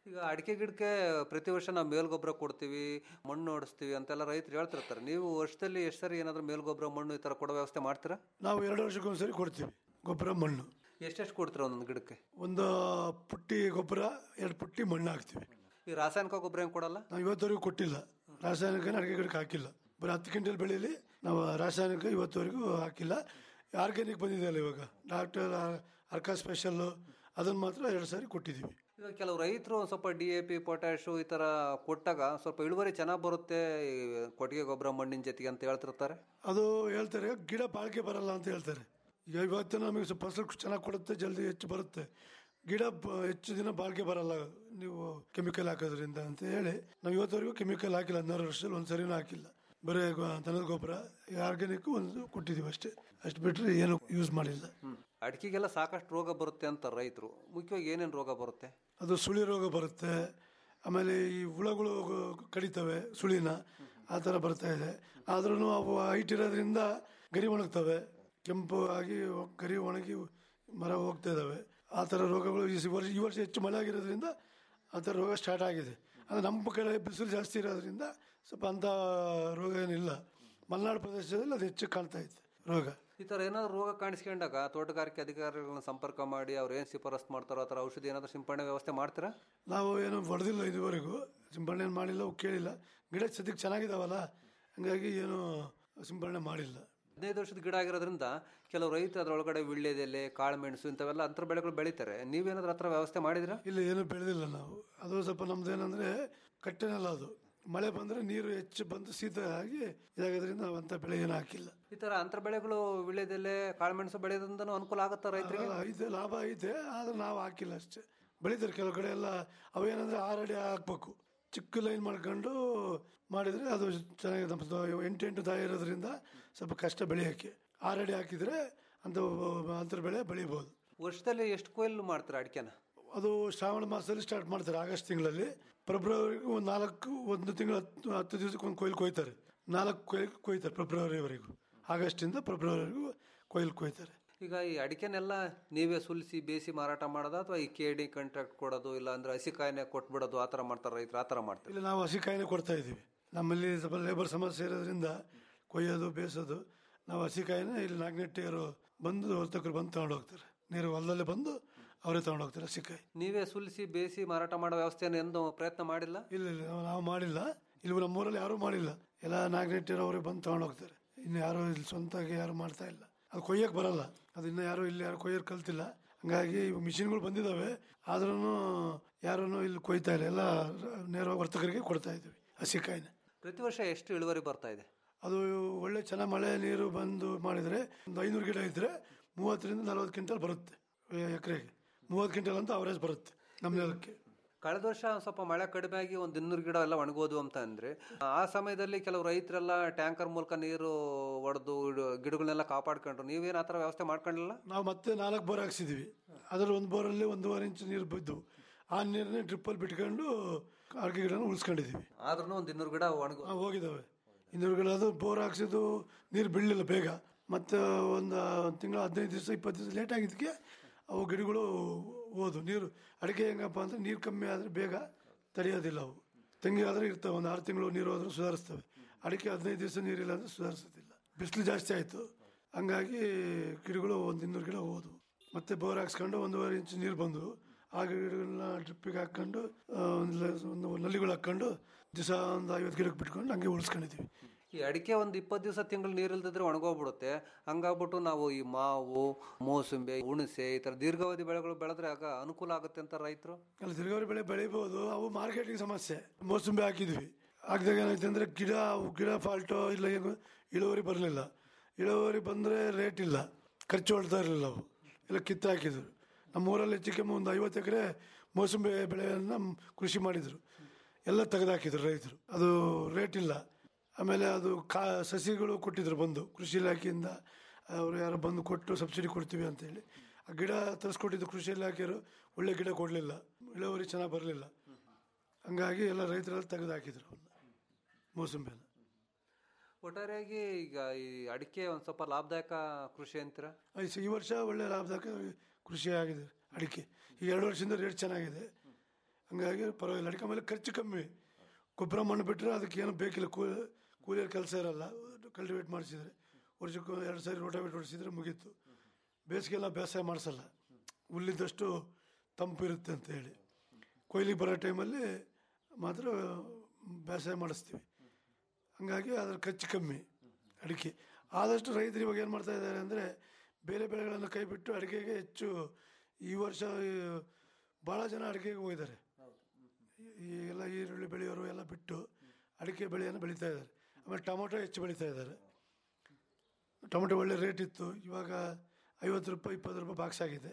ಈಗ ಅಡಿಕೆ ಗಿಡಕ್ಕೆ ಪ್ರತಿ ವರ್ಷ ನಾವು ಮೇಲ್ಗೊಬ್ಬರ ಕೊಡ್ತೀವಿ ಮಣ್ಣು ಓಡಿಸ್ತೀವಿ ಅಂತೆಲ್ಲ ರೈತರು ಹೇಳ್ತಿರ್ತಾರೆ ನೀವು ವರ್ಷದಲ್ಲಿ ಎಷ್ಟು ಸರಿ ಏನಾದರೂ ಮೇಲ್ಗೊಬ್ಬರ ಮಣ್ಣು ಈ ಥರ ಕೊಡೋ ವ್ಯವಸ್ಥೆ ಮಾಡ್ತೀರಾ ನಾವು ಎರಡು ವರ್ಷಕ್ಕೊಂದ್ಸರಿ ಕೊಡ್ತೀವಿ ಗೊಬ್ಬರ ಮಣ್ಣು ಎಷ್ಟೆಷ್ಟು ಕೊಡ್ತೀರಾ ಒಂದೊಂದು ಗಿಡಕ್ಕೆ ಒಂದು ಪುಟ್ಟಿ ಗೊಬ್ಬರ ಎರಡು ಪುಟ್ಟಿ ಮಣ್ಣು ಹಾಕ್ತೀವಿ ಈ ರಾಸಾಯನಿಕ ಗೊಬ್ಬರ ಏನು ಕೊಡಲ್ಲ ನಾವು ಇವತ್ತವರೆಗೂ ಕೊಟ್ಟಿಲ್ಲ ರಾಸಾಯನಿಕ ಅಡಿಕೆ ಗಿಡಕ್ಕೆ ಹಾಕಿಲ್ಲ ಬರೀ ಹತ್ತು ಕ್ವಿಂಟಲ್ ಬೆಳೀಲಿ ನಾವು ರಾಸಾಯನಿಕ ಇವತ್ತವರೆಗೂ ಹಾಕಿಲ್ಲ ಆರ್ಗ್ಯಾನಿಕ್ ಬಂದಿದೆಯಲ್ಲ ಇವಾಗ ಡಾಕ್ಟರ್ ಅರ್ಕಾ ಸ್ಪೆಷಲ್ಲು ಅದನ್ನು ಮಾತ್ರ ಎರಡು ಸಾರಿ ಕೊಟ್ಟಿದ್ದೀವಿ ಈಗ ಕೆಲವು ರೈತರು ಒಂದು ಸ್ವಲ್ಪ ಡಿ ಎ ಪಿ ಪೊಟ್ಯಾಶು ಈ ಥರ ಕೊಟ್ಟಾಗ ಸ್ವಲ್ಪ ಇಳುವರಿ ಚೆನ್ನಾಗಿ ಬರುತ್ತೆ ಈ ಕೊಟ್ಟಿಗೆ ಗೊಬ್ಬರ ಮಣ್ಣಿನ ಜೊತೆಗೆ ಅಂತ ಹೇಳ್ತಿರ್ತಾರೆ ಅದು ಹೇಳ್ತಾರೆ ಗಿಡ ಬಾಳಿಕೆ ಬರಲ್ಲ ಅಂತ ಹೇಳ್ತಾರೆ ಈಗ ಇವತ್ತು ನಮಗೆ ಸ್ವಲ್ಪ ಫಸಲು ಚೆನ್ನಾಗಿ ಕೊಡುತ್ತೆ ಜಲ್ದಿ ಹೆಚ್ಚು ಬರುತ್ತೆ ಗಿಡ ಬ- ಹೆಚ್ಚು ದಿನ ಬಾಳಿಕೆ ಬರಲ್ಲ ನೀವು ಕೆಮಿಕಲ್ ಹಾಕೋದ್ರಿಂದ ಅಂತ ಹೇಳಿ ನಾವು ಇವತ್ತವರೆಗೂ ಕೆಮಿಕಲ್ ಹಾಕಿಲ್ಲ ಹದಿನಾರು ವರ್ಷದಲ್ಲಿ ಒಂದು ಸರಿನೂ ಹಾಕಿಲ್ಲ ಬರೀ ಗೊ- ದನದ ಗೊಬ್ಬರ ಆರ್ಗ್ಯಾನಿಕ್ ಒಂದು ಕೊಟ್ಟಿದ್ದೀವಿ ಅಷ್ಟೇ ಅಷ್ಟು ಬಿಟ್ಟರೆ ಏನು ಯೂಸ್ ಮಾಡಿಲ್ಲ ಅಡಿಕೆಗೆಲ್ಲ ಸಾಕಷ್ಟು ರೋಗ ಬರುತ್ತೆ ಅಂತ ರೈತರು ಮುಖ್ಯವಾಗಿ ಏನೇನು ರೋಗ ಬರುತ್ತೆ ಅದು ಸುಳಿ ರೋಗ ಬರುತ್ತೆ ಆಮೇಲೆ ಈ ಹುಳಗಳು ಕಡಿತವೆ ಸುಳಿನ ಆ ಥರ ಬರ್ತಾ ಇದೆ ಆದ್ರೂ ಅವು ಹೈಟ್ ಇರೋದ್ರಿಂದ ಗರಿ ಒಣಗ್ತವೆ ಕೆಂಪು ಆಗಿ ಗರಿ ಒಣಗಿ ಮರ ಹೋಗ್ತಾ ಇದ್ದಾವೆ ಆ ಥರ ರೋಗಗಳು ಈ ವರ್ಷ ಈ ವರ್ಷ ಹೆಚ್ಚು ಮಳೆ ಆಗಿರೋದ್ರಿಂದ ಆ ಥರ ರೋಗ ಸ್ಟಾರ್ಟ್ ಆಗಿದೆ ಅಂದರೆ ನಮ್ಮ ಕಡೆ ಬಿಸಿಲು ಜಾಸ್ತಿ ಇರೋದ್ರಿಂದ ಸ್ವಲ್ಪ ಅಂಥ ರೋಗ ಏನಿಲ್ಲ ಮಲೆನಾಡು ಪ್ರದೇಶದಲ್ಲಿ ಅದು ಹೆಚ್ಚು ಕಾಣ್ತಾ ಇತ್ತು ರೋಗ ಈ ಥರ ಏನಾದ್ರು ರೋಗ ಕಾಣಿಸ್ಕೊಂಡಾಗ ತೋಟಗಾರಿಕೆ ಅಧಿಕಾರಿಗಳನ್ನ ಸಂಪರ್ಕ ಮಾಡಿ ಅವ್ರು ಏನು ಶಿಫಾರಸ್ ಮಾಡ್ತಾರೋ ಆ ಥರ ಔಷಧಿ ಏನಾದರೂ ಸಿಂಪಡಣೆ ವ್ಯವಸ್ಥೆ ಮಾಡ್ತೀರಾ ನಾವು ಏನು ಹೊಡೆದಿಲ್ಲ ಇದುವರೆಗೂ ಸಿಂಪಡಣೆ ಏನು ಮಾಡಿಲ್ಲ ಅವು ಕೇಳಿಲ್ಲ ಗಿಡ ಸದ್ಯಕ್ಕೆ ಚೆನ್ನಾಗಿದಾವಲ್ಲ ಹಂಗಾಗಿ ಏನು ಸಿಂಪಡಣೆ ಮಾಡಿಲ್ಲ ಹದಿನೈದು ವರ್ಷದ ಗಿಡ ಆಗಿರೋದ್ರಿಂದ ಕೆಲವು ರೈತರು ಅದರೊಳಗಡೆ ವಿಳ್ಳೆದೆಲೆ ಕಾಳು ಮೆಣಸು ಇಂಥವೆಲ್ಲ ಅಂತರ ಬೆಳೆಗಳು ಬೆಳೀತಾರೆ ನೀವೇನಾದ್ರೂ ಹತ್ರ ವ್ಯವಸ್ಥೆ ಮಾಡಿದಿರಾ ಇಲ್ಲ ಏನು ಬೆಳೆದಿಲ್ಲ ನಾವು ಅದು ಸ್ವಲ್ಪ ನಮ್ದು ಏನಂದ್ರೆ ಕಟ್ಟೆನಲ್ಲ ಅದು ಮಳೆ ಬಂದ್ರೆ ನೀರು ಹೆಚ್ಚು ಬಂದು ಶೀತ ಆಗಿ ಇದಾಗೋದ್ರಿಂದ ನಾವು ಅಂತ ಬೆಳೆ ಏನು ಹಾಕಿಲ್ಲ ಈ ಥರ ಅಂತರ ಬೆಳೆಗಳು ವಿಳ್ಳೆದೆಲೆ ಕಾಳು ಮೆಣಸು ಬೆಳೆಯೋದ್ರಿಂದನೂ ಅನುಕೂಲ ಆಗುತ್ತಾ ರೈತರಿಗೆ ಅಲ್ಲ, ಐತೆ ಲಾಭ ಐತೆ ಆದ್ರೆ ನಾವು ಹಾಕಿಲ್ಲ ಅಷ್ಟೇ ಬೆಳೀತಾರೆ ಕೆಲವು ಕಡೆ ಎಲ್ಲ ಅವೇನಂದ್ರೆ ಆರಡಿ ಹಾಕ್ಬೇಕು ಚಿಕ್ಕ ಲೈನ್ ಮಾಡ್ಕೊಂಡು ಮಾಡಿದ್ರೆ ಅದು ಚೆನ್ನಾಗಿ ನಮ್ಮ ಎಂಟು ಎಂಟು ದಾಯ ಇರೋದ್ರಿಂದ ಸ್ವಲ್ಪ ಕಷ್ಟ ಬೆಳೆಯೋಕ್ಕೆ ಆರಡಿ ಹಾಕಿದ್ರೆ ಅಂತ ಅಂತರ ಬೆಳೆ ಬೆಳಿಬೋದು ವರ್ಷದಲ್ಲಿ ಎಷ್ಟು ಕೊಯ್ಲು ಮಾಡ್ತಾರೆ ಅಡಿಕೆನ ಅದು ಶ್ರಾವಣ ಮಾಸದಲ್ಲಿ ಸ್ಟಾರ್ಟ್ ಮಾಡ್ತಾರೆ ಆಗಸ್ಟ್ ತಿಂಗಳಲ್ಲಿ ಫೆಬ್ರವರಿಗೂ ಒಂದು ನಾಲ್ಕು ಒಂದು ತಿಂಗಳು ಹತ್ತು ಹತ್ತು ದಿವಸಕ್ಕೆ ಒಂದು ಕೊಯ್ಲು ಕೊಯ್ತಾರೆ ನಾಲ್ಕು ಕೊಯ್ಲು ಕೊಯ್ತಾರೆ ಫೆಬ್ರವರಿವರೆಗೂ ಆಗಸ್ಟಿಂದ ಫೆಬ್ರವರಿವರೆಗೂ ಕೊಯ್ಲು ಕೊಯ್ತಾರೆ ಈಗ ಈ ಅಡಿಕೆನೆಲ್ಲ ನೀವೇ ಸುಲಿಸಿ ಬೇಯಿಸಿ ಮಾರಾಟ ಮಾಡೋದಾ ಅಥವಾ ಈ ಕೆ ಡಿ ಕಾಂಟ್ರಾಕ್ಟ್ ಕೊಡೋದು ಇಲ್ಲ ಅಂದ್ರೆ ಹಸಿಕಾಯಿನೆ ಕೊಟ್ಬಿಡೋದು ಆ ಥರ ಮಾಡ್ತಾರೆ ರೈತರು ಆ ಥರ ಮಾಡ್ತಾರೆ ಇಲ್ಲ ನಾವು ಹಸಿಕಾಯಿನೇ ಕೊಡ್ತಾ ಇದ್ದೀವಿ ನಮ್ಮಲ್ಲಿ ಸ್ವಲ್ಪ ಲೇಬರ್ ಸಮಸ್ಯೆ ಇರೋದ್ರಿಂದ ಕೊಯ್ಯೋದು ಬೇಯಿಸೋದು ನಾವು ಹಸಿಕಾಯಿನ ಇಲ್ಲಿ ನಾಲ್ಕನೆಟ್ಟೆಯರು ಬಂದು ವರ್ತಕರು ಬಂದು ತಗೊಂಡು ಹೋಗ್ತಾರೆ ನೀರು ಹೊಲದಲ್ಲೇ ಬಂದು ಅವರೇ ತಗೊಂಡು ಹೋಗ್ತಾರೆ ಹಸಿಕಾಯಿ ನೀವೇ ಸುಲಿಸಿ ಬೇಯಿಸಿ ಮಾರಾಟ ಮಾಡೋ ವ್ಯವಸ್ಥೆಯನ್ನು ಎಂದು ಪ್ರಯತ್ನ ಮಾಡಿಲ್ಲ ಇಲ್ಲ ಇಲ್ಲ ನಾವು- ನಾವು ಮಾಡಿಲ್ಲ ಇಲ್ಲಿ ನಮ್ಮೂರಲ್ಲಿ ಯಾರೂ ಮಾಡಿಲ್ಲ ಎಲ್ಲ ನಾಲ್ಕನೆಟ್ಟೆಯರು ಅವರೇ ಬಂದು ತಗೊಂಡು ಹೋಗ್ತಾರೆ ಇನ್ನು ಯಾರು ಇಲ್ಲಿ ಸ್ವಂತಾಗಿ ಯಾರು ಮಾಡ್ತಾ ಇಲ್ಲ ಅದು ಕೊಯ್ಯಕ್ಕೆ ಬರಲ್ಲ ಅದು ಇನ್ನು ಯಾರು ಇಲ್ಲಿ ಯಾರು ಕೊಯ್ಯೋರು ಕಲ್ತಿಲ್ಲ ಹಂಗಾಗಿ ಮಿಷಿನ್ಗಳು ಬಂದಿದ್ದಾವೆ ಆದ್ರೂ ಯಾರೂ ಇಲ್ಲಿ ಕೊಯ್ತಾ ಇಲ್ಲ ಎಲ್ಲ ನೇರವಾಗಿ ವರ್ತಕರಿಗೆ ಕೊಡ್ತಾ ಇದ್ದೀವಿ ಹಸಿಕಾಯಿನ ಪ್ರತಿ ವರ್ಷ ಎಷ್ಟು ಇಳುವರಿ ಬರ್ತಾ ಇದೆ ಅದು ಒಳ್ಳೆ ಚೆನ್ನಾಗಿ ಮಳೆ ನೀರು ಬಂದು ಮಾಡಿದರೆ ಒಂದು ಐನೂರು ಗಿಡ ಇದ್ದರೆ ಮೂವತ್ತರಿಂದ ನಲ್ವತ್ತು ಕ್ವಿಂಟಲ್ ಬರುತ್ತೆ ಎಕರೆಗೆ ಮೂವತ್ತು ಕ್ವಿಂಟಲ್ ಅಂತ ಅವರೇಜ್ ಬರುತ್ತೆ ನಮ್ಮ ನೆಲಕ್ಕೆ ಕಳೆದ ವರ್ಷ ಒಂದ್ ಸ್ವಲ್ಪ ಮಳೆ ಕಡಿಮೆ ಆಗಿ ಒಂದು ಇನ್ನೂರು ಗಿಡ ಎಲ್ಲ ಒಣಗೋದು ಅಂತ ಅಂದ್ರೆ ಆ ಸಮಯದಲ್ಲಿ ಕೆಲವು ರೈತರೆಲ್ಲ ಟ್ಯಾಂಕರ್ ಮೂಲಕ ನೀರು ಒಡೆದು ಗಿಡಗಳನ್ನೆಲ್ಲ ಕಾಪಾಡ್ಕೊಂಡ್ರು ನೀವೇನು ಆ ಥರ ವ್ಯವಸ್ಥೆ ಮಾಡ್ಕೊಂಡಿಲ್ಲ ನಾವು ಮತ್ತೆ ನಾಲ್ಕು ಬೋರ್ ಹಾಕ್ಸಿದ್ವಿ ಅದರಲ್ಲಿ ಒಂದು ಬೋರಲ್ಲಿ ಒಂದೂವರೆ ಇಂಚು ನೀರು ಬಿದ್ದು ಆ ನೀರನ್ನೇ ಡ್ರಿಪ್ಪಲ್ಲಿ ಬಿಟ್ಕೊಂಡು ಅಡಿಕೆ ಗಿಡನ ಉಳಿಸ್ಕೊಂಡಿದ್ದೀವಿ ಆದ್ರೂ ಒಂದು ಇನ್ನೂರು ಗಿಡ ಒಣಗು ಆ, ಹೋಗಿದ್ದಾವೆ ಇನ್ನೂರು ಗಿಡ ಅದು ಬೋರ್ ಹಾಕ್ಸಿದ್ದು ನೀರು ಬೀಳಲಿಲ್ಲ ಬೇಗ ಮತ್ತು ಒಂದು ತಿಂಗಳು ಹದಿನೈದು ದಿವಸ ಇಪ್ಪತ್ತು ದಿವಸ ಲೇಟ್ ಆಗಿದ್ದಕ್ಕೆ ಅವು ಗಿಡಗಳು ಹೋದು ನೀರು ಅಡಿಕೆ ಹೆಂಗಪ್ಪ ಅಂದರೆ ನೀರು ಕಮ್ಮಿ ಆದರೆ ಬೇಗ ತಡೆಯೋದಿಲ್ಲ ಅವು ತೆಂಗಿ ಆದರೆ ಇರ್ತವೆ ಒಂದು ಆರು ತಿಂಗಳು ನೀರು ಹೋದ್ರೆ ಸುಧಾರಿಸ್ತವೆ ಅಡಿಕೆ ಹದಿನೈದು ದಿವಸ ನೀರಿಲ್ಲ ಅಂದರೆ ಸುಧಾರಿಸೋದಿಲ್ಲ ಬಿಸಿಲು ಜಾಸ್ತಿ ಆಯಿತು ಹಂಗಾಗಿ ಗಿಡಗಳು ಒಂದು ಇನ್ನೂರು ಗಿಡ ಹೋದವು ಮತ್ತೆ ಬೋರ್ ಹಾಕ್ಸ್ಕೊಂಡು ಒಂದೂವರೆ ಇಂಚು ನೀರು ಬಂದವು ಆ ಗಿಡಗಳನ್ನ ಡ್ರಿಪ್ಪಿಗೆ ಹಾಕ್ಕೊಂಡು ಆ, ಒಂದು ಲ- ಒಂದು ನಲ್ಲಿಗಳು ಹಾಕ್ಕೊಂಡು ದಿವಸ ಒಂದು ಐವತ್ತು ಗಿಡಕ್ಕೆ ಬಿಟ್ಕೊಂಡು ಹಂಗೆ ಉಳಿಸ್ಕೊಂಡಿದ್ದೀವಿ ಈ ಅಡಿಕೆ ಒಂದು ಇಪ್ಪತ್ತು ದಿವಸ ತಿಂಗಳು ನೀರಿಲ್ದಿದ್ರೆ ಒಣಗೋಗ್ಬಿಡುತ್ತೆ ಹಂಗಾಗ್ಬಿಟ್ಟು ನಾವು ಈ ಮಾವು ಮೋಸಂಬಿ ಹುಣಸೆ ಈ ಥರ ದೀರ್ಘಾವಧಿ ಬೆಳೆಗಳು ಬೆಳೆದ್ರೆ ಆಗ ಅನುಕೂಲ ಆಗುತ್ತೆ ಅಂತ ರೈತರು ಅಲ್ಲಿ ತಿರ್ಗಾವರಿ ಬೆಳೆ ಬೆಳಿಬೋದು ಅವು ಮಾರ್ಕೆಟಿಂಗ್ ಸಮಸ್ಯೆ ಮೋಸಂಬಿ ಹಾಕಿದ್ವಿ ಹಾಕಿದಾಗ ಏನಾಯ್ತು ಅಂದರೆ ಗಿಡ ಅವು ಗಿಡ ಫಾಲ್ಟೋ ಇಲ್ಲ ಏನು ಇಳುವರಿ ಬರಲಿಲ್ಲ ಇಳುವರಿ ಬಂದರೆ ರೇಟ್ ಇಲ್ಲ ಖರ್ಚು ಹೊಡ್ತಾ ಇರಲಿಲ್ಲ ಅವು ಎಲ್ಲ ಕಿತ್ತು ಹಾಕಿದ್ರು ನಮ್ಮ ಊರಲ್ಲಿ ಹೆಚ್ಚು ಕಮ್ಮಿ ಒಂದು ಐವತ್ತು ಎಕರೆ ಮೋಸಂಬಿ ಬೆಳೆಯನ್ನು ಕೃಷಿ ಮಾಡಿದರು ಎಲ್ಲ ತೆಗೆದಾಕಿದ್ರು ರೈತರು ಅದು ರೇಟ್ ಇಲ್ಲ ಆಮೇಲೆ ಅದು ಕಾ ಸಸಿಗಳು ಕೊಟ್ಟಿದ್ರು ಬಂದು ಕೃಷಿ ಇಲಾಖೆಯಿಂದ ಅವರು ಯಾರೋ ಬಂದು ಕೊಟ್ಟು ಸಬ್ಸಿಡಿ ಕೊಡ್ತೀವಿ ಅಂತೇಳಿ ಆ ಗಿಡ ತರಿಸ್ಕೊಟ್ಟಿದ್ದು ಕೃಷಿ ಇಲಾಖೆಯವರು ಒಳ್ಳೆ ಗಿಡ ಕೊಡಲಿಲ್ಲ ಇಳುವರಿ ಚೆನ್ನಾಗಿ ಬರಲಿಲ್ಲ ಹಂಗಾಗಿ ಎಲ್ಲ ರೈತರೆಲ್ಲ ತೆಗೆದು ಹಾಕಿದ್ರು ಮೋಸಂಬಿನ ಒಟ್ಟಾರೆಯಾಗಿ ಈಗ ಈ ಅಡಿಕೆ ಒಂದು ಸ್ವಲ್ಪ ಲಾಭದಾಯಕ ಕೃಷಿ ಅಂತೀರಾ ಈ- ಈ ವರ್ಷ ಒಳ್ಳೆ ಲಾಭದಾಯಕ ಕೃಷಿ ಆಗಿದೆ ಅಡಿಕೆ ಈಗ ಎರಡು ವರ್ಷದಿಂದ ರೇಟ್ ಚೆನ್ನಾಗಿದೆ ಹಂಗಾಗಿ ಪರವಾಗಿಲ್ಲ ಅಡಿಕೆ ಮೇಲೆ ಖರ್ಚು ಕಮ್ಮಿ ಗೊಬ್ಬರ ಮಣ್ಣು ಬಿಟ್ಟರೆ ಅದಕ್ಕೆ ಏನು ಬೇಕಿಲ್ಲ ಕೂ ಕೂಲಿಯರ್ ಕೆಲಸ ಇರಲ್ಲ ಕಲ್ಟಿವೇಟ್ ಮಾಡಿಸಿದ್ರೆ ವರ್ಷಕ್ಕೆ ಎರಡು ಸಾರಿ ರೋಟಾವೇಟ್ ಹೊಡಿಸಿದ್ರೆ ಮುಗೀತು ಬೇಸಿಗೆಲ್ಲ ಬೇಸಾಯ ಮಾಡಿಸಲ್ಲ ಹುಲ್ಲಿದ್ದಷ್ಟು ತಂಪು ಇರುತ್ತೆ ಅಂತ ಹೇಳಿ ಕೊಯ್ಲಿಗೆ ಬರೋ ಟೈಮಲ್ಲಿ ಮಾತ್ರ ಬೇಸಾಯ ಮಾಡಿಸ್ತೀವಿ ಹಂಗಾಗಿ ಅದ್ರ ಖರ್ಚು ಕಮ್ಮಿ ಅಡಿಕೆ ಆದಷ್ಟು ರೈತರು ಇವಾಗ ಏನು ಮಾಡ್ತಾ ಇದ್ದಾರೆ ಅಂದರೆ ಬೇರೆ ಬೆಳೆಗಳನ್ನು ಕೈ ಬಿಟ್ಟು ಅಡಿಕೆಗೆ ಹೆಚ್ಚು ಈ ವರ್ಷ ಭಾಳ ಜನ ಅಡಿಕೆಗೆ ಹೋಗಿದ್ದಾರೆ ಈ ಎಲ್ಲ ಈರುಳ್ಳಿ ಬೆಳೆಯೋರು ಎಲ್ಲ ಬಿಟ್ಟು ಅಡಿಕೆ ಬೆಳೆಯನ್ನು ಬೆಳೀತಾ ಇದ್ದಾರೆ ಆಮೇಲೆ ಟೊಮೊಟೊ ಹೆಚ್ಚು ಬೆಳೀತಾ ಇದ್ದಾರೆ ಟೊಮೊಟೊ ಒಳ್ಳೆ ರೇಟ್ ಇತ್ತು ಇವಾಗ ಐವತ್ತು ರೂಪಾಯಿ ಇಪ್ಪತ್ತು ರೂಪಾಯಿ ಬಾಕ್ಸ್ ಆಗಿದೆ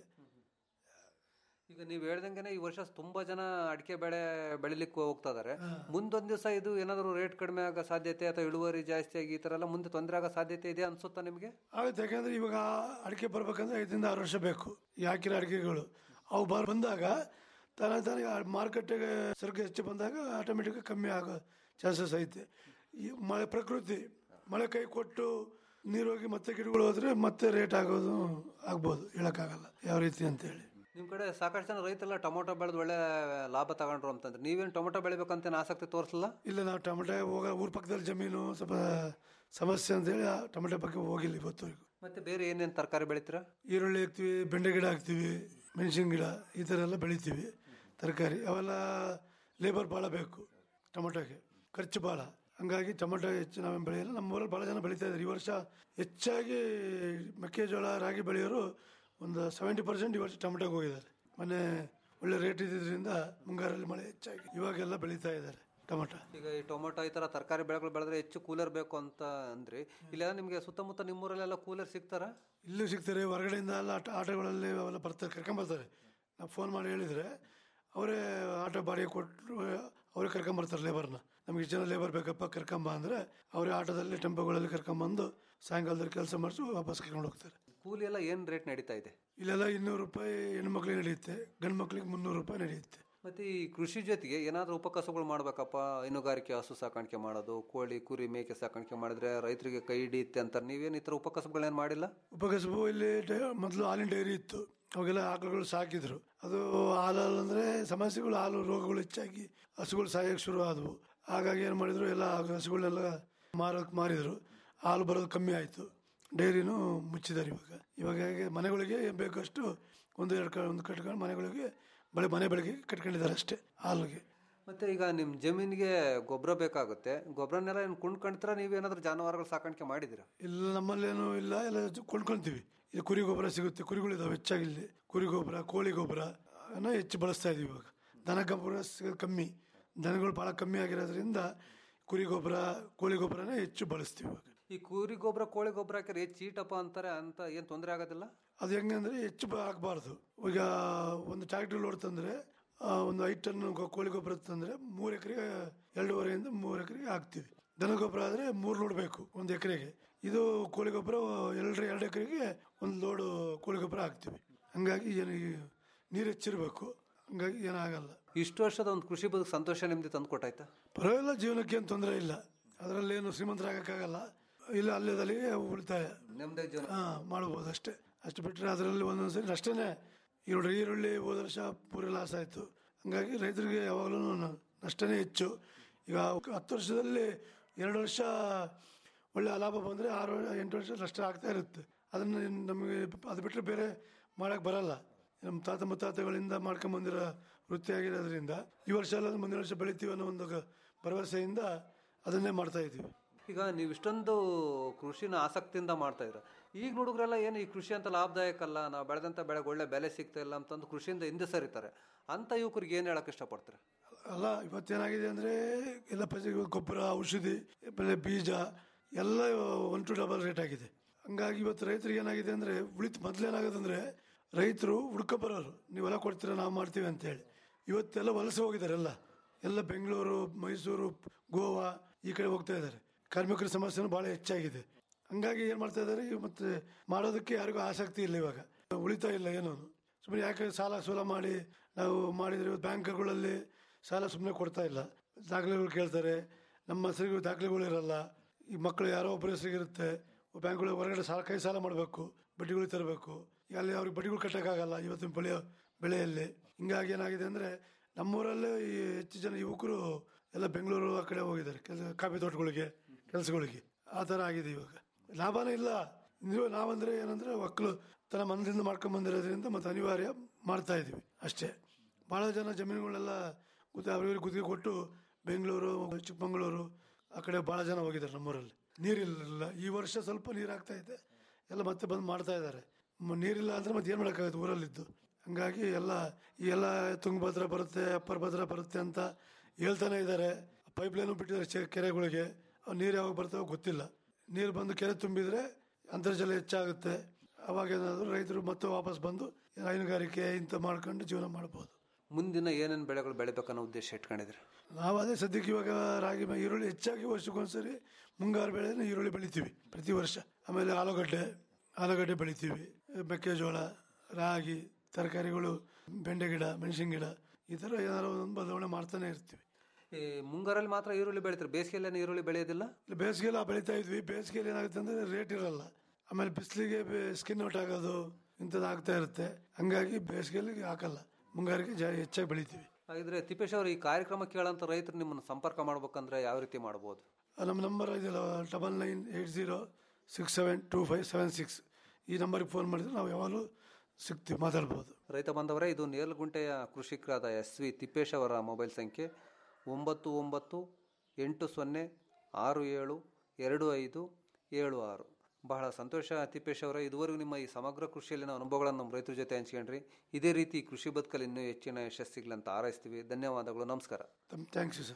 ಈಗ ನೀವು ಹೇಳ್ದಂಗೆನೆ ಈ ವರ್ಷ ತುಂಬಾ ಜನ ಅಡಿಕೆ ಬೆಳೆ ಬೆಳಿಲಿಕ್ಕೆ ಹೋಗ್ತಾ ಇದಾರೆ ಮುಂದೊಂದ್ ದಿವಸ ಇದು ಏನಾದ್ರು ರೇಟ್ ಕಡಿಮೆ ಆಗೋ ಸಾಧ್ಯತೆ ಅಥವಾ ಇಳುವರಿ ಜಾಸ್ತಿ ಆಗಿ ಈ ತರ ಎಲ್ಲ ಮುಂದೆ ತೊಂದರೆ ಆಗೋ ಸಾಧ್ಯತೆ ಇದೆ ಅನ್ಸುತ್ತಾ ನಿಮಗೆ ಆಗುತ್ತೆ ಯಾಕಂದ್ರೆ ಇವಾಗ ಅಡಿಕೆ ಬರ್ಬೇಕಂದ್ರೆ ಐದರಿಂದ ಆರು ವರ್ಷ ಬೇಕು ಈ ಹಾಕಿರೋ ಅಡಿಕೆಗಳು ಅವು ಬರ್ ಬಂದಾಗ ತಾನೇ ತಾನೇ ಮಾರುಕಟ್ಟೆಗೆ ಸರಕು ಹೆಚ್ಚು ಬಂದಾಗ ಆಟೋಮೆಟಿಕ್ ಕಮ್ಮಿ ಆಗೋ ಚಾನ್ಸಸ್ ಐತೆ ಈ ಮಳೆ ಪ್ರಕೃತಿ ಮಳೆ ಕೈ ಕೊಟ್ಟು ನೀರು ಹೋಗಿ ಮತ್ತೆ ಗಿಡಗಳು ಹೋದ್ರೆ ಮತ್ತೆ ರೇಟ್ ಆಗೋದು ಆಗ್ಬೋದು ಹೇಳೋಕ್ಕಾಗಲ್ಲ ಯಾವ ರೀತಿ ಅಂತೇಳಿ ನಿಮ್ ಕಡೆ ಸಾಕಷ್ಟು ಜನ ರೈತರೆಲ್ಲ ಟೊಮೊಟೊ ಬೆಳೆದು ಒಳ್ಳೆ ಲಾಭ ತಗೊಂಡ್ರು ಅಂತಂದ್ರೆ ನೀವೇನು ಟೊಮೊಟೊ ಬೆಳಿಬೇಕಂತ ಆಸಕ್ತಿ ತೋರಿಸಲ್ಲ ಇಲ್ಲ ನಾವು ಟೊಮೆಟೊ ಹೋಗ ಊರ ಪಕ್ಕದಲ್ಲಿ ಜಮೀನು ಸ್ವಲ್ಪ ಸಮಸ್ಯೆ ಅಂತೇಳಿ ಆ ಟೊಮೆಟೊ ಬಗ್ಗೆ ಹೋಗಿಲ್ಲ ಇವತ್ತುವರೆಗೂ ಮತ್ತೆ ಬೇರೆ ಏನೇನು ತರಕಾರಿ ಬೆಳಿತೀರಾ ಈರುಳ್ಳಿ ಹಾಕ್ತೀವಿ ಬೆಂಡೆ ಗಿಡ ಹಾಕ್ತೀವಿ ಮೆಣಸಿನ ಗಿಡ ಈ ಥರ ಎಲ್ಲ ಬೆಳಿತೀವಿ ತರಕಾರಿ ಅವೆಲ್ಲ ಲೇಬರ್ ಭಾಳ ಬೇಕು ಟೊಮೆಟೊಗೆ ಖರ್ಚು ಭಾಳ ಹಂಗಾಗಿ ಟೊಮೆಟೊ ಹೆಚ್ಚು ನಾವೇನು ಬೆಳೆಯಲ್ಲ ನಮ್ಮ ಊರಲ್ಲಿ ಭಾಳ ಜನ ಬೆಳೀತಾ ಇದ್ದಾರೆ ಈ ವರ್ಷ ಹೆಚ್ಚಾಗಿ ಮೆಕ್ಕೆಜೋಳ ರಾಗಿ ಬೆಳೆಯೋರು ಒಂದು ಸೆವೆಂಟಿ ಪರ್ಸೆಂಟ್ ಈ ವರ್ಷ ಟೊಮೆಟೊಗೆ ಹೋಗಿದ್ದಾರೆ ಮೊನ್ನೆ ಒಳ್ಳೆ ರೇಟ್ ಇದ್ದಿದ್ದರಿಂದ ಮುಂಗಾರಲ್ಲಿ ಮಳೆ ಹೆಚ್ಚಾಗಿ ಇವಾಗೆಲ್ಲ ಬೆಳೀತಾ ಇದ್ದಾರೆ ಟೊಮೆಟೊ ಈಗ ಈ ಟೊಮೊಟೊ ಈ ತರ ತರಕಾರಿ ಬೆಳೆಗಳು ಬೆಳೆದ್ರೆ ಹೆಚ್ಚು ಕೂಲರ್ ಬೇಕು ಅಂತ ಅಂದ್ರೆ ಇಲ್ಲೆಲ್ಲ ನಿಮಗೆ ಸುತ್ತಮುತ್ತ ನಿಮ್ಮೂರಲ್ಲೆಲ್ಲ ಕೂಲರ್ ಸಿಗ್ತಾರ ಇಲ್ಲೂ ಸಿಗ್ತಾರೆ ಹೊರಗಡೆಯಿಂದ ಎಲ್ಲ ಆಟ ಆಟೋಗಳಲ್ಲಿ ಅವೆಲ್ಲ ಬರ್ತಾರೆ ಕರ್ಕೊಂಬರ್ತಾರೆ ನಾವು ಫೋನ್ ಮಾಡಿ ಹೇಳಿದರೆ ಅವರೇ ಆಟೋ ಬಾಡಿಗೆ ಕೊಟ್ಟು ಅವರೇ ಕರ್ಕೊಂಬರ್ತಾರೆ ಲೇಬರ್ನ ನಮ್ಗೆ ಇಷ್ಟು ಜನ ಲೇಬರ್ ಬೇಕಪ್ಪ ಕರ್ಕೊಂಬ ಅಂದರೆ ಅವರೇ ಆಟೋದಲ್ಲಿ ಟೆಂಪೋಗಳಲ್ಲಿ ಕರ್ಕೊಂಬಂದು ಸಾಯಂಕಾಲದಲ್ಲಿ ಕೆಲಸ ಮಾಡಿಸಿ ವಾಪಸ್ ಕರ್ಕೊಂಡು ಹೋಗ್ತಾರೆ ಕೂಲಿ ಎಲ್ಲ ಏನ್ ರೇಟ್ ನಡೀತಾ ಇದೆ ಇಲ್ಲೆಲ್ಲ ಇನ್ನೂರು ರೂಪಾಯಿ ಹೆಣ್ಮಕ್ಳಿಗೆ ನಡೆಯುತ್ತೆ ಗಂಡು ಮಕ್ಳಿಗೆ ಮುನ್ನೂರು ರೂಪಾಯಿ ನಡೆಯುತ್ತೆ ಮತ್ತೆ ಈ ಕೃಷಿ ಜೊತೆಗೆ ಏನಾದ್ರೂ ಉಪಕಸಬುಗಳು ಮಾಡ್ಬೇಕಪ್ಪ ಹೈನುಗಾರಿಕೆ ಹಸು ಸಾಕಾಣಿಕೆ ಮಾಡೋದು ಕೋಳಿ ಕುರಿ ಮೇಕೆ ಸಾಕಾಣಿಕೆ ಮಾಡಿದ್ರೆ ರೈತರಿಗೆ ಕೈ ಹಿಡಿಯುತ್ತೆ ಅಂತಾರೆ ನೀವೇನು ಈ ಥರ ಉಪಕಸಬುಗಳೇನು ಮಾಡಿಲ್ಲ ಉಪಕಸಬು ಇಲ್ಲಿ ಡೈ- ಮೊದಲು ಹಾಲಿನ ಡೈರಿ ಇತ್ತು ಅವಾಗೆಲ್ಲ ಆಕಳುಗಳು ಸಾಕಿದ್ರು ಅದು ಹಾಲು ಅಂದರೆ ಸಮಸ್ಯೆಗಳು ಹಾಲು ರೋಗಗಳು ಹೆಚ್ಚಾಗಿ ಹಸುಗಳು ಸಾಯಕ್ಕೆ ಶುರು ಆದವು ಹಾಗಾಗಿ ಏನು ಮಾಡಿದ್ರು ಎಲ್ಲ ಹಸುಗಳನ್ನೆಲ್ಲ ಮಾರೋಕೆ ಮಾರಿದ್ರು ಹಾಲು ಬರೋದು ಕಮ್ಮಿ ಆಯಿತು ಡೈರಿನೂ ಮುಚ್ಚಿದ್ದಾರೆ ಇವಾಗ ಇವಾಗ ಹೇಗೆ ಮನೆಗಳಿಗೆ ಏನ್ ಬೇಕಷ್ಟು ಒಂದು ಎರಡು ಕ- ಒಂದು ಕಟ್ಕೊಂಡು ಮನೆಗಳಿಗೆ ಬಳೆ ಮನೆ ಬೆಳಗ್ಗೆ ಕಟ್ಕೊಂಡಿದ್ದಾರೆ ಅಷ್ಟೇ ಹಾಲಿಗೆ ಮತ್ತೆ ಈಗ ನಿಮ್ಮ ಜಮೀನಿಗೆ ಗೊಬ್ಬರ ಬೇಕಾಗುತ್ತೆ ಗೊಬ್ಬರನ್ನೆಲ್ಲ ಏನು ಕೊಂಡ್ಕೊಂಡ್ತೀರ ನೀವೇನಾದ್ರೂ ಜಾನುವಾರುಗಳು ಸಾಕಾಣಿಕೆ ಮಾಡಿದ್ದೀರಾ ಇಲ್ಲ ನಮ್ಮಲ್ಲೇನು ಇಲ್ಲ ಎಲ್ಲ ಕೊಂಡ್ಕೊಳ್ತೀವಿ ಇಲ್ಲಿ ಕುರಿ ಗೊಬ್ಬರ ಸಿಗುತ್ತೆ ಕುರಿಗಳಿದಾವೆ ಹೆಚ್ಚಾಗಿ ಇಲ್ಲಿ ಕುರಿ ಗೊಬ್ಬರ ಕೋಳಿ ಗೊಬ್ಬರ ಅನ್ನ ಹೆಚ್ಚು ಬಳಸ್ತಾ ಇದೀವಿ ಇವಾಗ ದನ ಗೊಬ್ಬರ ಸಿಗೋದು ಕಮ್ಮಿ ದನಗಳು ಭಾಳ ಕಮ್ಮಿ ಆಗಿರೋದ್ರಿಂದ ಕುರಿ ಗೊಬ್ಬರ ಕೋಳಿ ಗೊಬ್ಬರನೇ ಹೆಚ್ಚು ಬಳಸ್ತೀವಿ ಇವಾಗ ಈ ಕುರಿ ಗೊಬ್ಬರ ಕೋಳಿ ಗೊಬ್ಬರ ಹಾಕಿದ್ರೆ ಹೆಚ್ಚು ಚೀಟಪ್ಪ ಅಂತಾರೆ ಅಂತ ಏನು ತೊಂದರೆ ಆಗೋದಿಲ್ಲ ಅದು ಹೆಂಗೆ ಅಂದರೆ ಹೆಚ್ಚು ಬ- ಹಾಕ್ಬಾರ್ದು ಈಗ ಒಂದು ಟ್ರ್ಯಾಕ್ಟರ್ ಲೋಡ್ ತಂದರೆ ಒಂದು ಐದು ಟನ್ ಗೊ- ಕೋಳಿ ಗೊಬ್ಬರ ತಂದರೆ ಮೂರು ಎಕರೆಗೆ ಎರಡೂವರೆಯಿಂದ ಮೂರು ಎಕರೆಗೆ ಹಾಕ್ತೀವಿ ದನ ಗೊಬ್ಬರ ಆದರೆ ಮೂರು ಲೋಡ್ ಬೇಕು ಒಂದು ಎಕರೆಗೆ ಇದು ಕೋಳಿ ಗೊಬ್ಬರ ಎರಡು ಎರಡು ಎಕರೆಗೆ ಒಂದು ಲೋಡು ಕೋಳಿ ಗೊಬ್ಬರ ಹಾಕ್ತೀವಿ ಹಂಗಾಗಿ ಏನು ಈ ನೀರು ಹೆಚ್ಚಿರಬೇಕು ಹಂಗಾಗಿ ಏನಾಗಲ್ಲ ಇಷ್ಟು ವರ್ಷದ ಒಂದು ಕೃಷಿ ಬದುಕು ಸಂತೋಷ ನಿಮ್ದು ತಂದು ಕೊಟ್ಟಾಯ್ತಾ ಪರವಾಗಿಲ್ಲ ಜೀವನಕ್ಕೆ ಏನು ತೊಂದರೆ ಇಲ್ಲ ಅದರಲ್ಲೇನು ಶ್ರೀಮಂತರಾಗಕ್ಕಾಗಲ್ಲ ಇಲ್ಲ ಅಲ್ಲೇದಲ್ಲಿ ಉಳಿತಾಯ ನೆಮ್ಮದಿ ಜೀವನ ಹಾಂ ಮಾಡ್ಬೋದು ಅಷ್ಟೇ ಅಷ್ಟು ಬಿಟ್ಟರೆ ಅದರಲ್ಲಿ ಒಂದೊಂದು ಸರಿ ಅಷ್ಟೇ ಈರುಳ್ಳಿ ಈರುಳ್ಳಿ ಹೋದ ವರ್ಷ ಪೂರ ಲಾಸ್ ಆಯಿತು ಹಂಗಾಗಿ ರೈತರಿಗೆ ಯಾವಾಗಲೂ ನಷ್ಟನೇ ಹೆಚ್ಚು ಈಗ ಹತ್ತು ವರ್ಷದಲ್ಲಿ ಎರಡು ವರ್ಷ ಒಳ್ಳೆ ಲಾಭ ಬಂದರೆ ಆರು ಎಂಟು ವರ್ಷ ನಷ್ಟ ಆಗ್ತಾ ಇರುತ್ತೆ ಅದನ್ನು ನಮಗೆ ಅದು ಬಿಟ್ಟರೆ ಬೇರೆ ಮಾಡೋಕ್ಕೆ ಬರಲ್ಲ ನಮ್ಮ ತಾತ ಮುತ್ತಾತಗಳಿಂದ ಮಾಡ್ಕೊಂಬಂದಿರೋ ವೃತ್ತಿ ಆಗಿರೋದ್ರಿಂದ ಈ ವರ್ಷ ಅಲ್ಲ ಮುಂದಿನ ವರ್ಷ ಬೆಳಿತೀವಿ ಅನ್ನೋ ಒಂದು ಭರವಸೆಯಿಂದ ಅದನ್ನೇ ಮಾಡ್ತಾ ಇದ್ದೀವಿ ಈಗ ನೀವು ಇಷ್ಟೊಂದು ಕೃಷಿನ ಆಸಕ್ತಿಯಿಂದ ಮಾಡ್ತಾ ಇದ್ರ ಈಗ ಹುಡುಗರೆಲ್ಲ ಏನು ಈ ಕೃಷಿ ಅಂತ ಲಾಭದಾಯಕ ಅಲ್ಲ ನಾವು ಬೆಳೆದಂಥ ಬೆಳೆಗೆ ಒಳ್ಳೆ ಬೆಲೆ ಸಿಗ್ತಾ ಇಲ್ಲ ಅಂತಂದು ಕೃಷಿಯಿಂದ ಹಿಂದೆ ಸರಿತಾರೆ ಅಂತ ಯುವಕರಿಗೆ ಏನು ಹೇಳಕ್ ಇಷ್ಟಪಡ್ತಾರೆ ಅಲ್ಲ ಇವತ್ತೇನಾಗಿದೆ ಅಂದರೆ ಎಲ್ಲ ಪಜ ಗೊಬ್ಬರ ಔಷಧಿ ಬೆಳೆ ಬೀಜ ಎಲ್ಲ ಒನ್ ಟು ಡಬಲ್ ರೇಟ್ ಆಗಿದೆ ಹಂಗಾಗಿ ಇವತ್ತು ರೈತರಿಗೆ ಏನಾಗಿದೆ ಅಂದರೆ ಉಳಿತು ಮೊದಲೇನಾಗೋದಂದ್ರೆ ರೈತರು ಹುಡ್ಕೊ ಬರೋರು ನೀವೆಲ್ಲ ಕೊಡ್ತೀರಾ ನಾವು ಮಾಡ್ತೀವಿ ಅಂತೇಳಿ ಇವತ್ತೆಲ್ಲ ವಲಸೆ ಹೋಗಿದ್ದಾರೆ ಎಲ್ಲ ಎಲ್ಲ ಬೆಂಗಳೂರು ಮೈಸೂರು ಗೋವಾ ಈ ಕಡೆ ಹೋಗ್ತಾ ಇದ್ದಾರೆ ಕಾರ್ಮಿಕರ ಸಮಸ್ಯೆನೂ ಭಾಳ ಹೆಚ್ಚಾಗಿದೆ ಹಂಗಾಗಿ ಏನು ಮಾಡ್ತಾ ಇದ್ದಾರೆ ಮತ್ತೆ ಮಾಡೋದಕ್ಕೆ ಯಾರಿಗೂ ಆಸಕ್ತಿ ಇಲ್ಲ ಇವಾಗ ಉಳಿತಾ ಇಲ್ಲ ಏನೋ ಸುಮ್ಮನೆ ಯಾಕೆ ಸಾಲ ಸೂಲ ಮಾಡಿ ನಾವು ಮಾಡಿದರೆ ಇವತ್ತು ಬ್ಯಾಂಕ್ಗಳಲ್ಲಿ ಸಾಲ ಸುಮ್ಮನೆ ಕೊಡ್ತಾ ಇಲ್ಲ ದಾಖಲೆಗಳು ಕೇಳ್ತಾರೆ ನಮ್ಮ ಹೆಸರಿಗೂ ದಾಖಲೆಗಳು ಇರಲ್ಲ ಈ ಮಕ್ಕಳು ಯಾರೋ ಒಬ್ಬರ ಹೆಸರಿಗಿರುತ್ತೆ ಬ್ಯಾಂಕ್ಗಳು ಹೊರಗಡೆ ಸಾಲ ಕೈ ಸಾಲ ಮಾಡಬೇಕು ಬಡ್ಡಿಗಳು ತರಬೇಕು ಅಲ್ಲಿ ಅವ್ರಿಗೆ ಬಡ್ಡಿಗಳು ಕಟ್ಟೋಕ್ಕಾಗಲ್ಲ ಇವತ್ತಿನ ಬೆಳೆಯೋ ಬೆಳೆಯಲ್ಲಿ ಹಿಂಗಾಗಿ ಏನಾಗಿದೆ ಅಂದರೆ ನಮ್ಮೂರಲ್ಲೇ ಈ ಹೆಚ್ಚು ಜನ ಯುವಕರು ಎಲ್ಲ ಬೆಂಗಳೂರು ಆ ಕಡೆ ಹೋಗಿದ್ದಾರೆ ಕೆಲಸ ಕಾಫಿ ತೋಟಗಳಿಗೆ ಕೆಲಸಗಳಿಗೆ ಆ ಥರ ಆಗಿದೆ ಇವಾಗ ಲಾಭನೇ ಇಲ್ಲ ನೀವು ನಾವಂದ್ರೆ ಏನಂದ್ರೆ ಒಕ್ಕಲು ತನ್ನ ಮನದಿಂದ ಮಾಡ್ಕೊಂಡ್ ಬಂದಿರೋದ್ರಿಂದ ಮತ್ತೆ ಅನಿವಾರ್ಯ ಮಾಡ್ತಾ ಇದೀವಿ ಅಷ್ಟೇ ಭಾಳ ಜನ ಜಮೀನುಗಳೆಲ್ಲ ಗುದ್ದೆ ಅವ್ರಿಗೆ ಗುತ್ತಿಗೆ ಕೊಟ್ಟು ಬೆಂಗಳೂರು ಚಿಕ್ಕಮಗಳೂರು ಆ ಕಡೆ ಭಾಳ ಜನ ಹೋಗಿದ್ದಾರೆ ನಮ್ಮೂರಲ್ಲಿ ನೀರಿಲ್ಲ ಈ ವರ್ಷ ಸ್ವಲ್ಪ ನೀರು ಆಗ್ತಾ ಇದೆ ಎಲ್ಲ ಮತ್ತೆ ಬಂದು ಮಾಡ್ತಾ ಇದ್ದಾರೆ ಮ- ನೀರಿಲ್ಲ ಅಂದ್ರೆ ಮತ್ತೆ ಏನು ಮಾಡೋಕ್ಕಾಗುತ್ತೆ ಊರಲ್ಲಿದ್ದು ಹಂಗಾಗಿ ಎಲ್ಲ ಈ ಎಲ್ಲ ತುಂಗಭದ್ರಾ ಬರುತ್ತೆ ಅಪ್ಪರ್ ಭದ್ರಾ ಬರುತ್ತೆ ಅಂತ ಹೇಳ್ತಾನೆ ಇದ್ದಾರೆ ಪೈಪ್ ಲೈನು ಬಿಟ್ಟಿದ್ದಾರೆ ಚೆ- ಕೆರೆಗಳಿಗೆ ಅವು ನೀರು ಯಾವಾಗ ಬರ್ತಾವೋ ಗೊತ್ತಿಲ್ಲ ನೀರು ಬಂದು ಕೆರೆ ತುಂಬಿದ್ರೆ ಅಂತರ್ಜಲ ಹೆಚ್ಚಾಗುತ್ತೆ ಅವಾಗ ಏನಾದರೂ ರೈತರು ಮತ್ತೆ ವಾಪಸ್ ಬಂದು ಹೈನುಗಾರಿಕೆ ಇಂಥ ಮಾಡ್ಕೊಂಡು ಜೀವನ ಮಾಡ್ಬೋದು ಮುಂದಿನ ಏನೇನು ಬೆಳೆಗಳು ಬೆಳಿಬೇಕನ್ನೋ ಉದ್ದೇಶ ಇಟ್ಕೊಂಡಿದ್ರಿ ನಾವು ಅದೇ ಸದ್ಯಕ್ಕೆ ಇವಾಗ ರಾಗಿ ಮ- ಈರುಳ್ಳಿ ಹೆಚ್ಚಾಗಿ ವರ್ಷಕ್ಕೊಂದ್ಸರಿ ಮುಂಗಾರು ಬೆಳೆನ ಈರುಳ್ಳಿ ಬೆಳಿತೀವಿ ಪ್ರತಿ ವರ್ಷ ಆಮೇಲೆ ಆಲೂಗಡ್ಡೆ ಆಲೂಗಡ್ಡೆ ಬೆಳಿತೀವಿ ಮೆಕ್ಕೆಜೋಳ ರಾಗಿ ತರಕಾರಿಗಳು ಬೆಂಡೆ ಗಿಡ ಮೆಣಸಿನ ಗಿಡ ಈ ಥರ ಏನಾದ್ರು ಒಂದು ಬದಲಾವಣೆ ಮಾಡ್ತಾನೆ ಇರ್ತೀವಿ ಈ ಮುಂಗಾರಲ್ಲಿ ಮಾತ್ರ ಈರುಳ್ಳಿ ಬೆಳಿತಾರೆ ಬೇಸಿಗೆಯಲ್ಲಿ ಈರುಳ್ಳಿ ಬೆಳೆಯೋದಿಲ್ಲ ಇಲ್ಲಿ ಬೇಸಿಗೆಲ್ಲ ಬೆಳೀತಾ ಇದ್ವಿ ಬೇಸಿಗೆಯಲ್ಲಿ ಏನಾಗುತ್ತೆ ಅಂದರೆ ರೇಟ್ ಇರಲ್ಲ ಆಮೇಲೆ ಬಿಸಿಲಿಗೆ ಸ್ಕಿನ್ ಔಟ್ ಆಗೋದು ಇಂಥದ್ದು ಆಗ್ತಾ ಇರುತ್ತೆ ಹಂಗಾಗಿ ಬೇಸಿಗೆಯಲ್ಲಿ ಹಾಕಲ್ಲ ಮುಂಗಾರಿಗೆ ಜಾ ಹೆಚ್ಚಾಗಿ ಬೆಳಿತೀವಿ ಹಾಗಿದ್ರೆ ತಿಪ್ಪೇಶ್ ಅವರು ಈ ಕಾರ್ಯಕ್ರಮ ಕೇಳೋಂಥ ರೈತರು ನಿಮ್ಮನ್ನು ಸಂಪರ್ಕ ಮಾಡ್ಬೇಕಂದ್ರೆ ಯಾವ ರೀತಿ ಮಾಡ್ಬೋದು ಆ, ನಮ್ಮ ನಂಬರ್ ಇದೆಯಲ್ಲ double nine eight zero six seven two five seven six ಈ ನಂಬರ್ಗೆ ಫೋನ್ ಮಾಡಿದ್ರೆ ನಾವು ಯಾವಾಗಲೂ ಸಿಗ್ತೀವಿ ಮಾತಾಡ್ಬೋದು ರೈತ ಬಾಂಧವರೇ ಇದು ನೇರ್ಲಗುಂಟೆಯ ಕೃಷಿಕರಾದ ಎಸ್ ವಿ ತಿಪ್ಪೇಶ್ ಅವರ ಮೊಬೈಲ್ ಸಂಖ್ಯೆ ಒಂಬತ್ತು ಒಂಬತ್ತು ಎಂಟು ಸೊನ್ನೆ ಆರು ಏಳು ಎರಡು ಐದು ಏಳು ಆರು ಬಹಳ ಸಂತೋಷ ತಿಪ್ಪೇಶ್ ಅವರೇ ಇದುವರೆಗೂ ನಿಮ್ಮ ಈ ಸಮಗ್ರ ಕೃಷಿಯಲ್ಲಿನ ಅನುಭವಗಳನ್ನು ನಮ್ಮ ರೈತರ ಜೊತೆ ಹಂಚ್ಕೊಂಡ್ರಿ ಇದೇ ರೀತಿ ಕೃಷಿ ಬದುಕಲ್ಲಿ ಇನ್ನೂ ಹೆಚ್ಚಿನ ಯಶಸ್ಸಿಗ್ಲಿ ಅಂತ ಹಾರೈಸ್ತೀವಿ ಧನ್ಯವಾದಗಳು ನಮಸ್ಕಾರ ಥ್ಯಾಂಕ್ಸ್ ಯು ಸರ್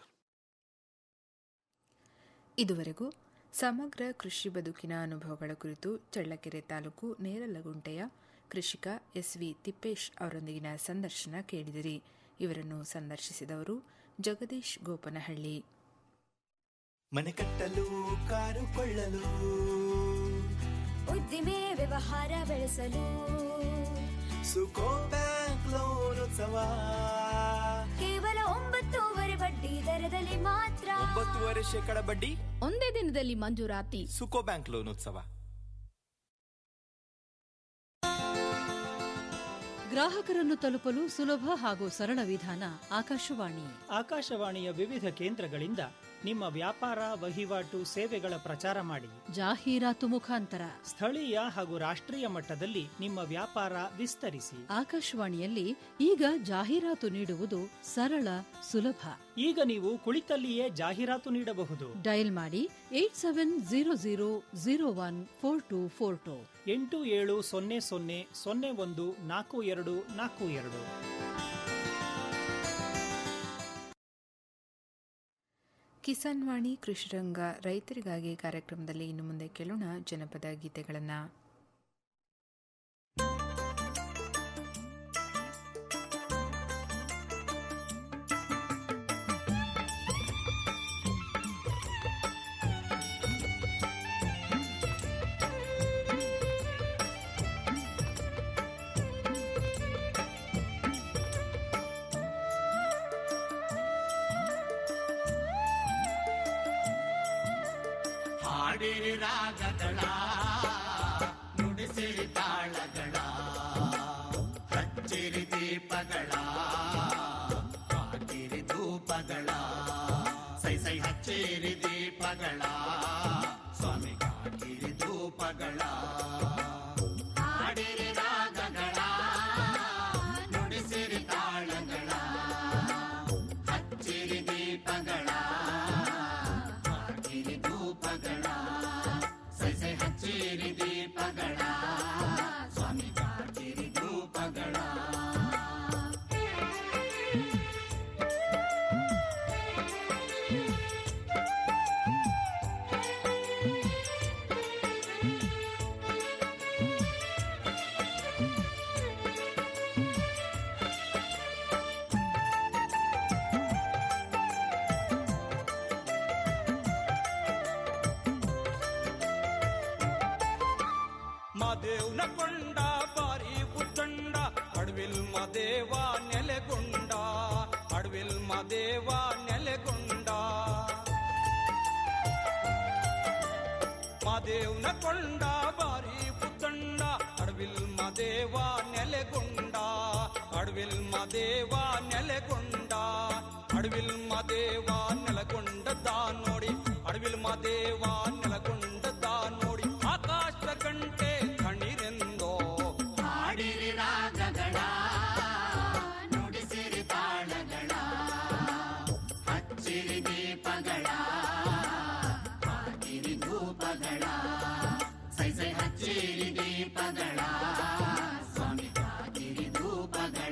ಇದುವರೆಗೂ ಸಮಗ್ರ ಕೃಷಿ ಬದುಕಿನ ಅನುಭವಗಳ ಕುರಿತು ಚಳ್ಳಕೆರೆ ತಾಲೂಕು ನೇರಲಗುಂಟೆಯ ಕೃಷಿಕ ಎಸ್ ವಿ ತಿಪ್ಪೇಶ್ ಅವರೊಂದಿಗಿನ ಸಂದರ್ಶನ ಕೇಳಿದಿರಿ ಇವರನ್ನು ಸಂದರ್ಶಿಸಿದವರು ಜಗದೀಶ್ ಗೋಪನಹಳ್ಳಿ ಮನೆ ಕಟ್ಟಲು ಕಾರು ಕೊಳ್ಳಲು ಉದ್ದಿಮೆ ವ್ಯವಹಾರ ಬೆಳೆಸಲು ಸುಕೋ ಬ್ಯಾಂಕ್ ಲೋನ್ ಉತ್ಸವ ಕೇವಲ ಒಂಬತ್ತೂವರೆ ಬಡ್ಡಿ ದರದಲ್ಲಿ ಮಾತ್ರ ಒಂಬತ್ತುವರೆ ಶೇಕಡ ಬಡ್ಡಿ ಒಂದೇ ದಿನದಲ್ಲಿ ಮಂಜೂರಾತಿ ಸುಕೋ ಬ್ಯಾಂಕ್ ಲೋನ್ ಉತ್ಸವ ಗ್ರಾಹಕರನ್ನು ತಲುಪಲು ಸುಲಭ ಹಾಗೂ ಸರಳ ವಿಧಾನ ಆಕಾಶವಾಣಿ ಆಕಾಶವಾಣಿಯ ವಿವಿಧ ಕೇಂದ್ರಗಳಿಂದ ನಿಮ್ಮ ವ್ಯಾಪಾರ ವಹಿವಾಟು ಸೇವೆಗಳ ಪ್ರಚಾರ ಮಾಡಿ ಜಾಹೀರಾತು ಮುಖಾಂತರ ಸ್ಥಳೀಯ ಹಾಗೂ ರಾಷ್ಟ್ರೀಯ ಮಟ್ಟದಲ್ಲಿ ನಿಮ್ಮ ವ್ಯಾಪಾರ ವಿಸ್ತರಿಸಿ ಆಕಾಶವಾಣಿಯಲ್ಲಿ ಈಗ ಜಾಹೀರಾತು ನೀಡುವುದು ಸರಳ ಸುಲಭ ಈಗ ನೀವು ಕುಳಿತಲ್ಲಿಯೇ ಜಾಹೀರಾತು ನೀಡಬಹುದು ಡಯಲ್ ಮಾಡಿ eight seven zero zero zero one four two four two ಎಂಟು ಏಳು ಸೊನ್ನೆ ಸೊನ್ನೆ ಸೊನ್ನೆ ಒಂದು ನಾಲ್ಕು ಎರಡು ನಾಲ್ಕು ಎರಡು ಕಿಸಾನ್ ವಾಣಿ ಕೃಷಿರಂಗ ರೈತರಿಗಾಗಿ ಕಾರ್ಯಕ್ರಮದಲ್ಲಿ ಇನ್ನು ಮುಂದೆ ಕೇಳೋಣ ಜನಪದ ಗೀತೆಗಳನ್ನು ಹಾಡಿರಿ ರಾಗಗಳ ನುಡಿಸಿರಿ ತಾಳಗಳ ಹಚ್ಚಿರಿ ದೀಪಗಳ ಹಾಕಿರಿ ಧೂಪಗಳ ಸೈ ಸೈ ಹಚ್ಚಿರಿ ದೀಪಗಳ ಸ್ವಾಮಿ ಹಾಕಿರಿ ಧೂಪಗಳ ಹಾಡಿರಿ ರಾಗಗಳ ನುಡಿಸಿರಿ ತಾಳಗಳ ಹಚ್ಚಿರಿ ದೀಪಗಳ ಹಾಕಿರಿ ಧೂಪಗಳ ಸೈ ಸೈ ಹಚ್ಚಿರಿ ದೀಪಗಳ ಸ್ವಾಮಿ ಹಾಕಿರಿ ಧೂಪಗಳ ಮಾದೇವ್ನ ಕೊಂಡ ಬಾರಿ ಬುದ್ಧಂಡ ಅಡವಿಲ್ ಮದೇವ ನೆಲೆಗೊಂಡ ಅಡವಿಲ್ ಮದೇವ ನೆಲೆಗೊಂಡ ಮಾದೇವ್ನ ಕೊಂಡ ಬಾರಿ ಬುದ್ಧಂಡ ಅಡವಿಲ್ ಮದೇವ ನೆಲೆಗೊಂಡ ಅಡವಿಲ್ ಅಡವಿಲ್ ಮದೇವ ನೆಲೆಗೊಂಡ ಅಡವಿಲ್ ಮದೇವ ನೆಲಗೊಂಡದ ನೋಡಿ ಅಡವಿಲ್ ಮದೇವ ನೆಲಗೊಂಡದ ನೋಡಿ ಆಕಾಶ ಗಂಟೆ ಕಣಿರೆಂದೋ ಹಾಡಿರಿ ರಾಗಗಳ ನುಡಿಸಿರಿ ತಾಳಗಳ ಹಚ್ಚಿರಿ ದೀಪಗಳ ಹಾಕಿರಿ ಧೂಪಗಳ ಸೈ ಸೈ ಹಚ್ಚಿರಿ ದೀಪಗಳ ಸ್ವಾಮಿ ಹಾಕಿರಿ ಧೂಪಗಳ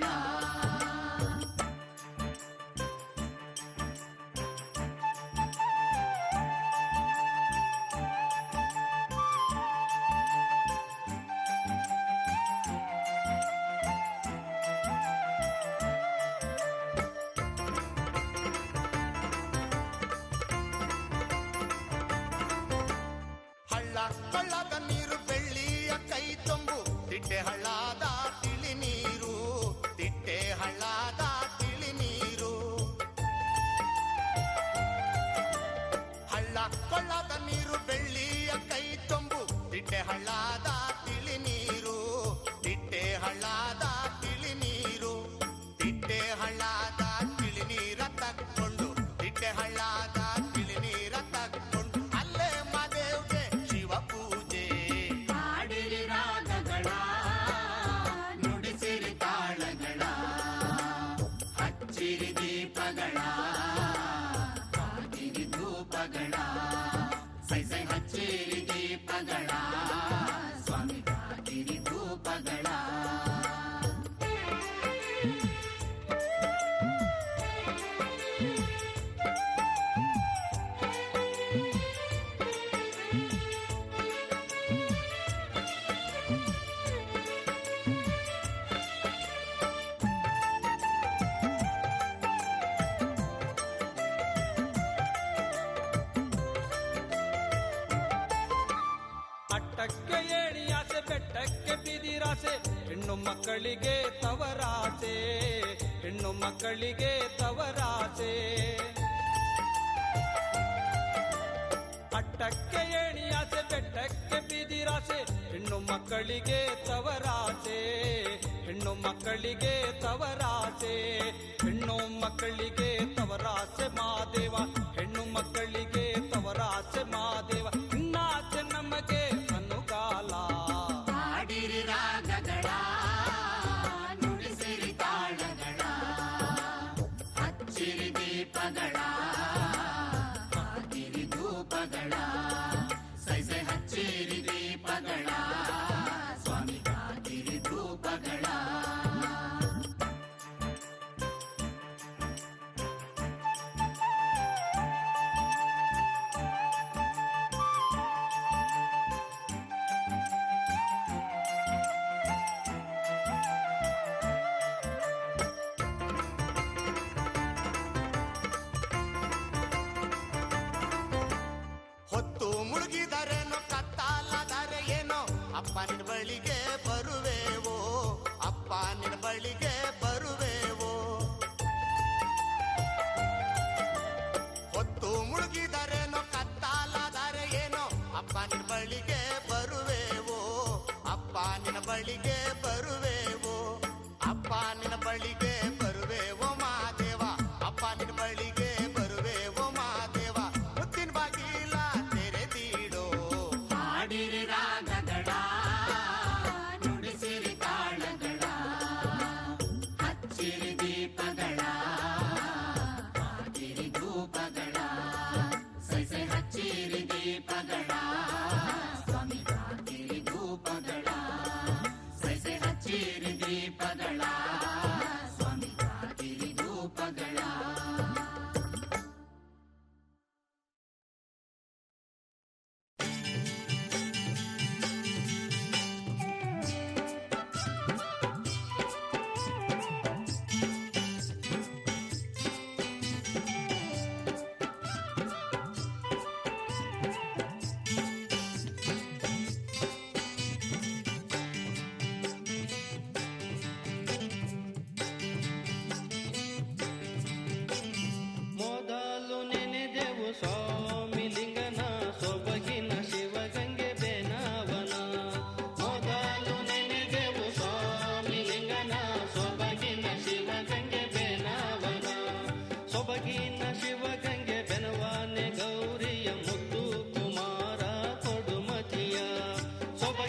ಹಳ್ಳ ಕೊಳ್ಳದ ನೀರು ಬೆಳ್ಳಿಯ ಕೈ ತುಂಬು ತಿಟ್ಟೆ ಹಳ್ಳದ ತಿಳಿ ನೀರು ತಿಟ್ಟೆ ಹಳ್ಳದ ತಿಳಿ ನೀರು ಹಳ್ಳ ಕೊಳ್ಳದ ನೀರು ಬೆಳ್ಳಿಯ ಕೈ ತುಂಬು ತಿಟ್ಟೆ ಹಳ್ಳದ ತಿಳಿ ನೀರು ತಿಟ್ಟೆ ಹಳ್ಳದ ತಿಳಿ ನೀರು ತಿಟ್ಟೆ ಹಳ್ಳದ ತಿಳಿ ನೀರ ತಕ್ಕೊಂಡು ತಿಟ್ಟೆ ಹಳ್ಳದ ತಿಳಿ ನೀರ ತಕ್ಕೊಂಡು ಅಲ್ಲೇ ಮದೇವ್ಗೆ ಶಿವ ಪೂಜೆ ಹಾಡಿರಿ ರಾಗಗಳ ನುಡಿಸಿರಿ ತಾಳಗಳ ಹಚ್ಚಿರಿ ದೀಪಗಳ ಹಾಕಿರಿ ಧೂಪಗಳ ಸೈ ಸೈ ಹಚ್ಚಿರಿ ದೀಪಗಳ ಸ್ವಾಮಿ ಹಾಕಿರಿ ಧೂಪಗಳ ಅಟ್ಟಕ್ಕೆ ಏಣಿ ಆಸೆ ಬೆಟ್ಟಕ್ಕೆ ಬಿದಿರಾಸೆ ಹೆಣ್ಣು ಮಕ್ಕಳಿಗೆ ತವರಾಸೆ ಹೆಣ್ಣು ಮಕ್ಕಳಿಗೆ ತವರಾಸೆ ಅಟ್ಟಕ್ಕೆ ಏಣಿ ಆಸೆ ಬೆಟ್ಟಕ್ಕೆ ಬಿದಿರಾಸೆ ಹೆಣ್ಣು ಮಕ್ಕಳಿಗೆ ತವರಾಸೆ ಹೆಣ್ಣು ಮಕ್ಕಳಿಗೆ ತವರಾಸೆ ಹೆಣ್ಣು ಮಕ್ಕಳಿಗೆ ತವರಾಸೆ ಮಾದೇವ ಹೆಣ್ಣು ಮಕ್ಕಳಿಗೆ ತವರಾಸೆ ಮಾದೇವ ಇನ್ನಾಚೆ ನಮಗೆ ಅನುಕಾಲ ಹಾಡಿರಿ ರಾಗಗಳ ನುಡಿಸಿರಿ ತಾಳಗಳ ಹಚ್ಚಿರಿ ದೀಪಗಳ ಹಾಕಿರಿ ಧೂಪಗಳ ಸೈ ಸೈ ಹಚ್ಚಿರಿ ದೀಪಗಳ ಸ್ವಾಮಿ ಹಾಕಿರಿ ಧೂಪಗಳ ಹೊತ್ತು ಮುಳುಗಿದರೇನೋ ಕತ್ತಾಲದರೆ ಏನೋ ಅಪ್ಪ ನಿನ್ನ ಬಳಿಗೆ ಬರುವೆವೋ ಅಪ್ಪ ನಿನ್ನ ಬಳಿಗೆ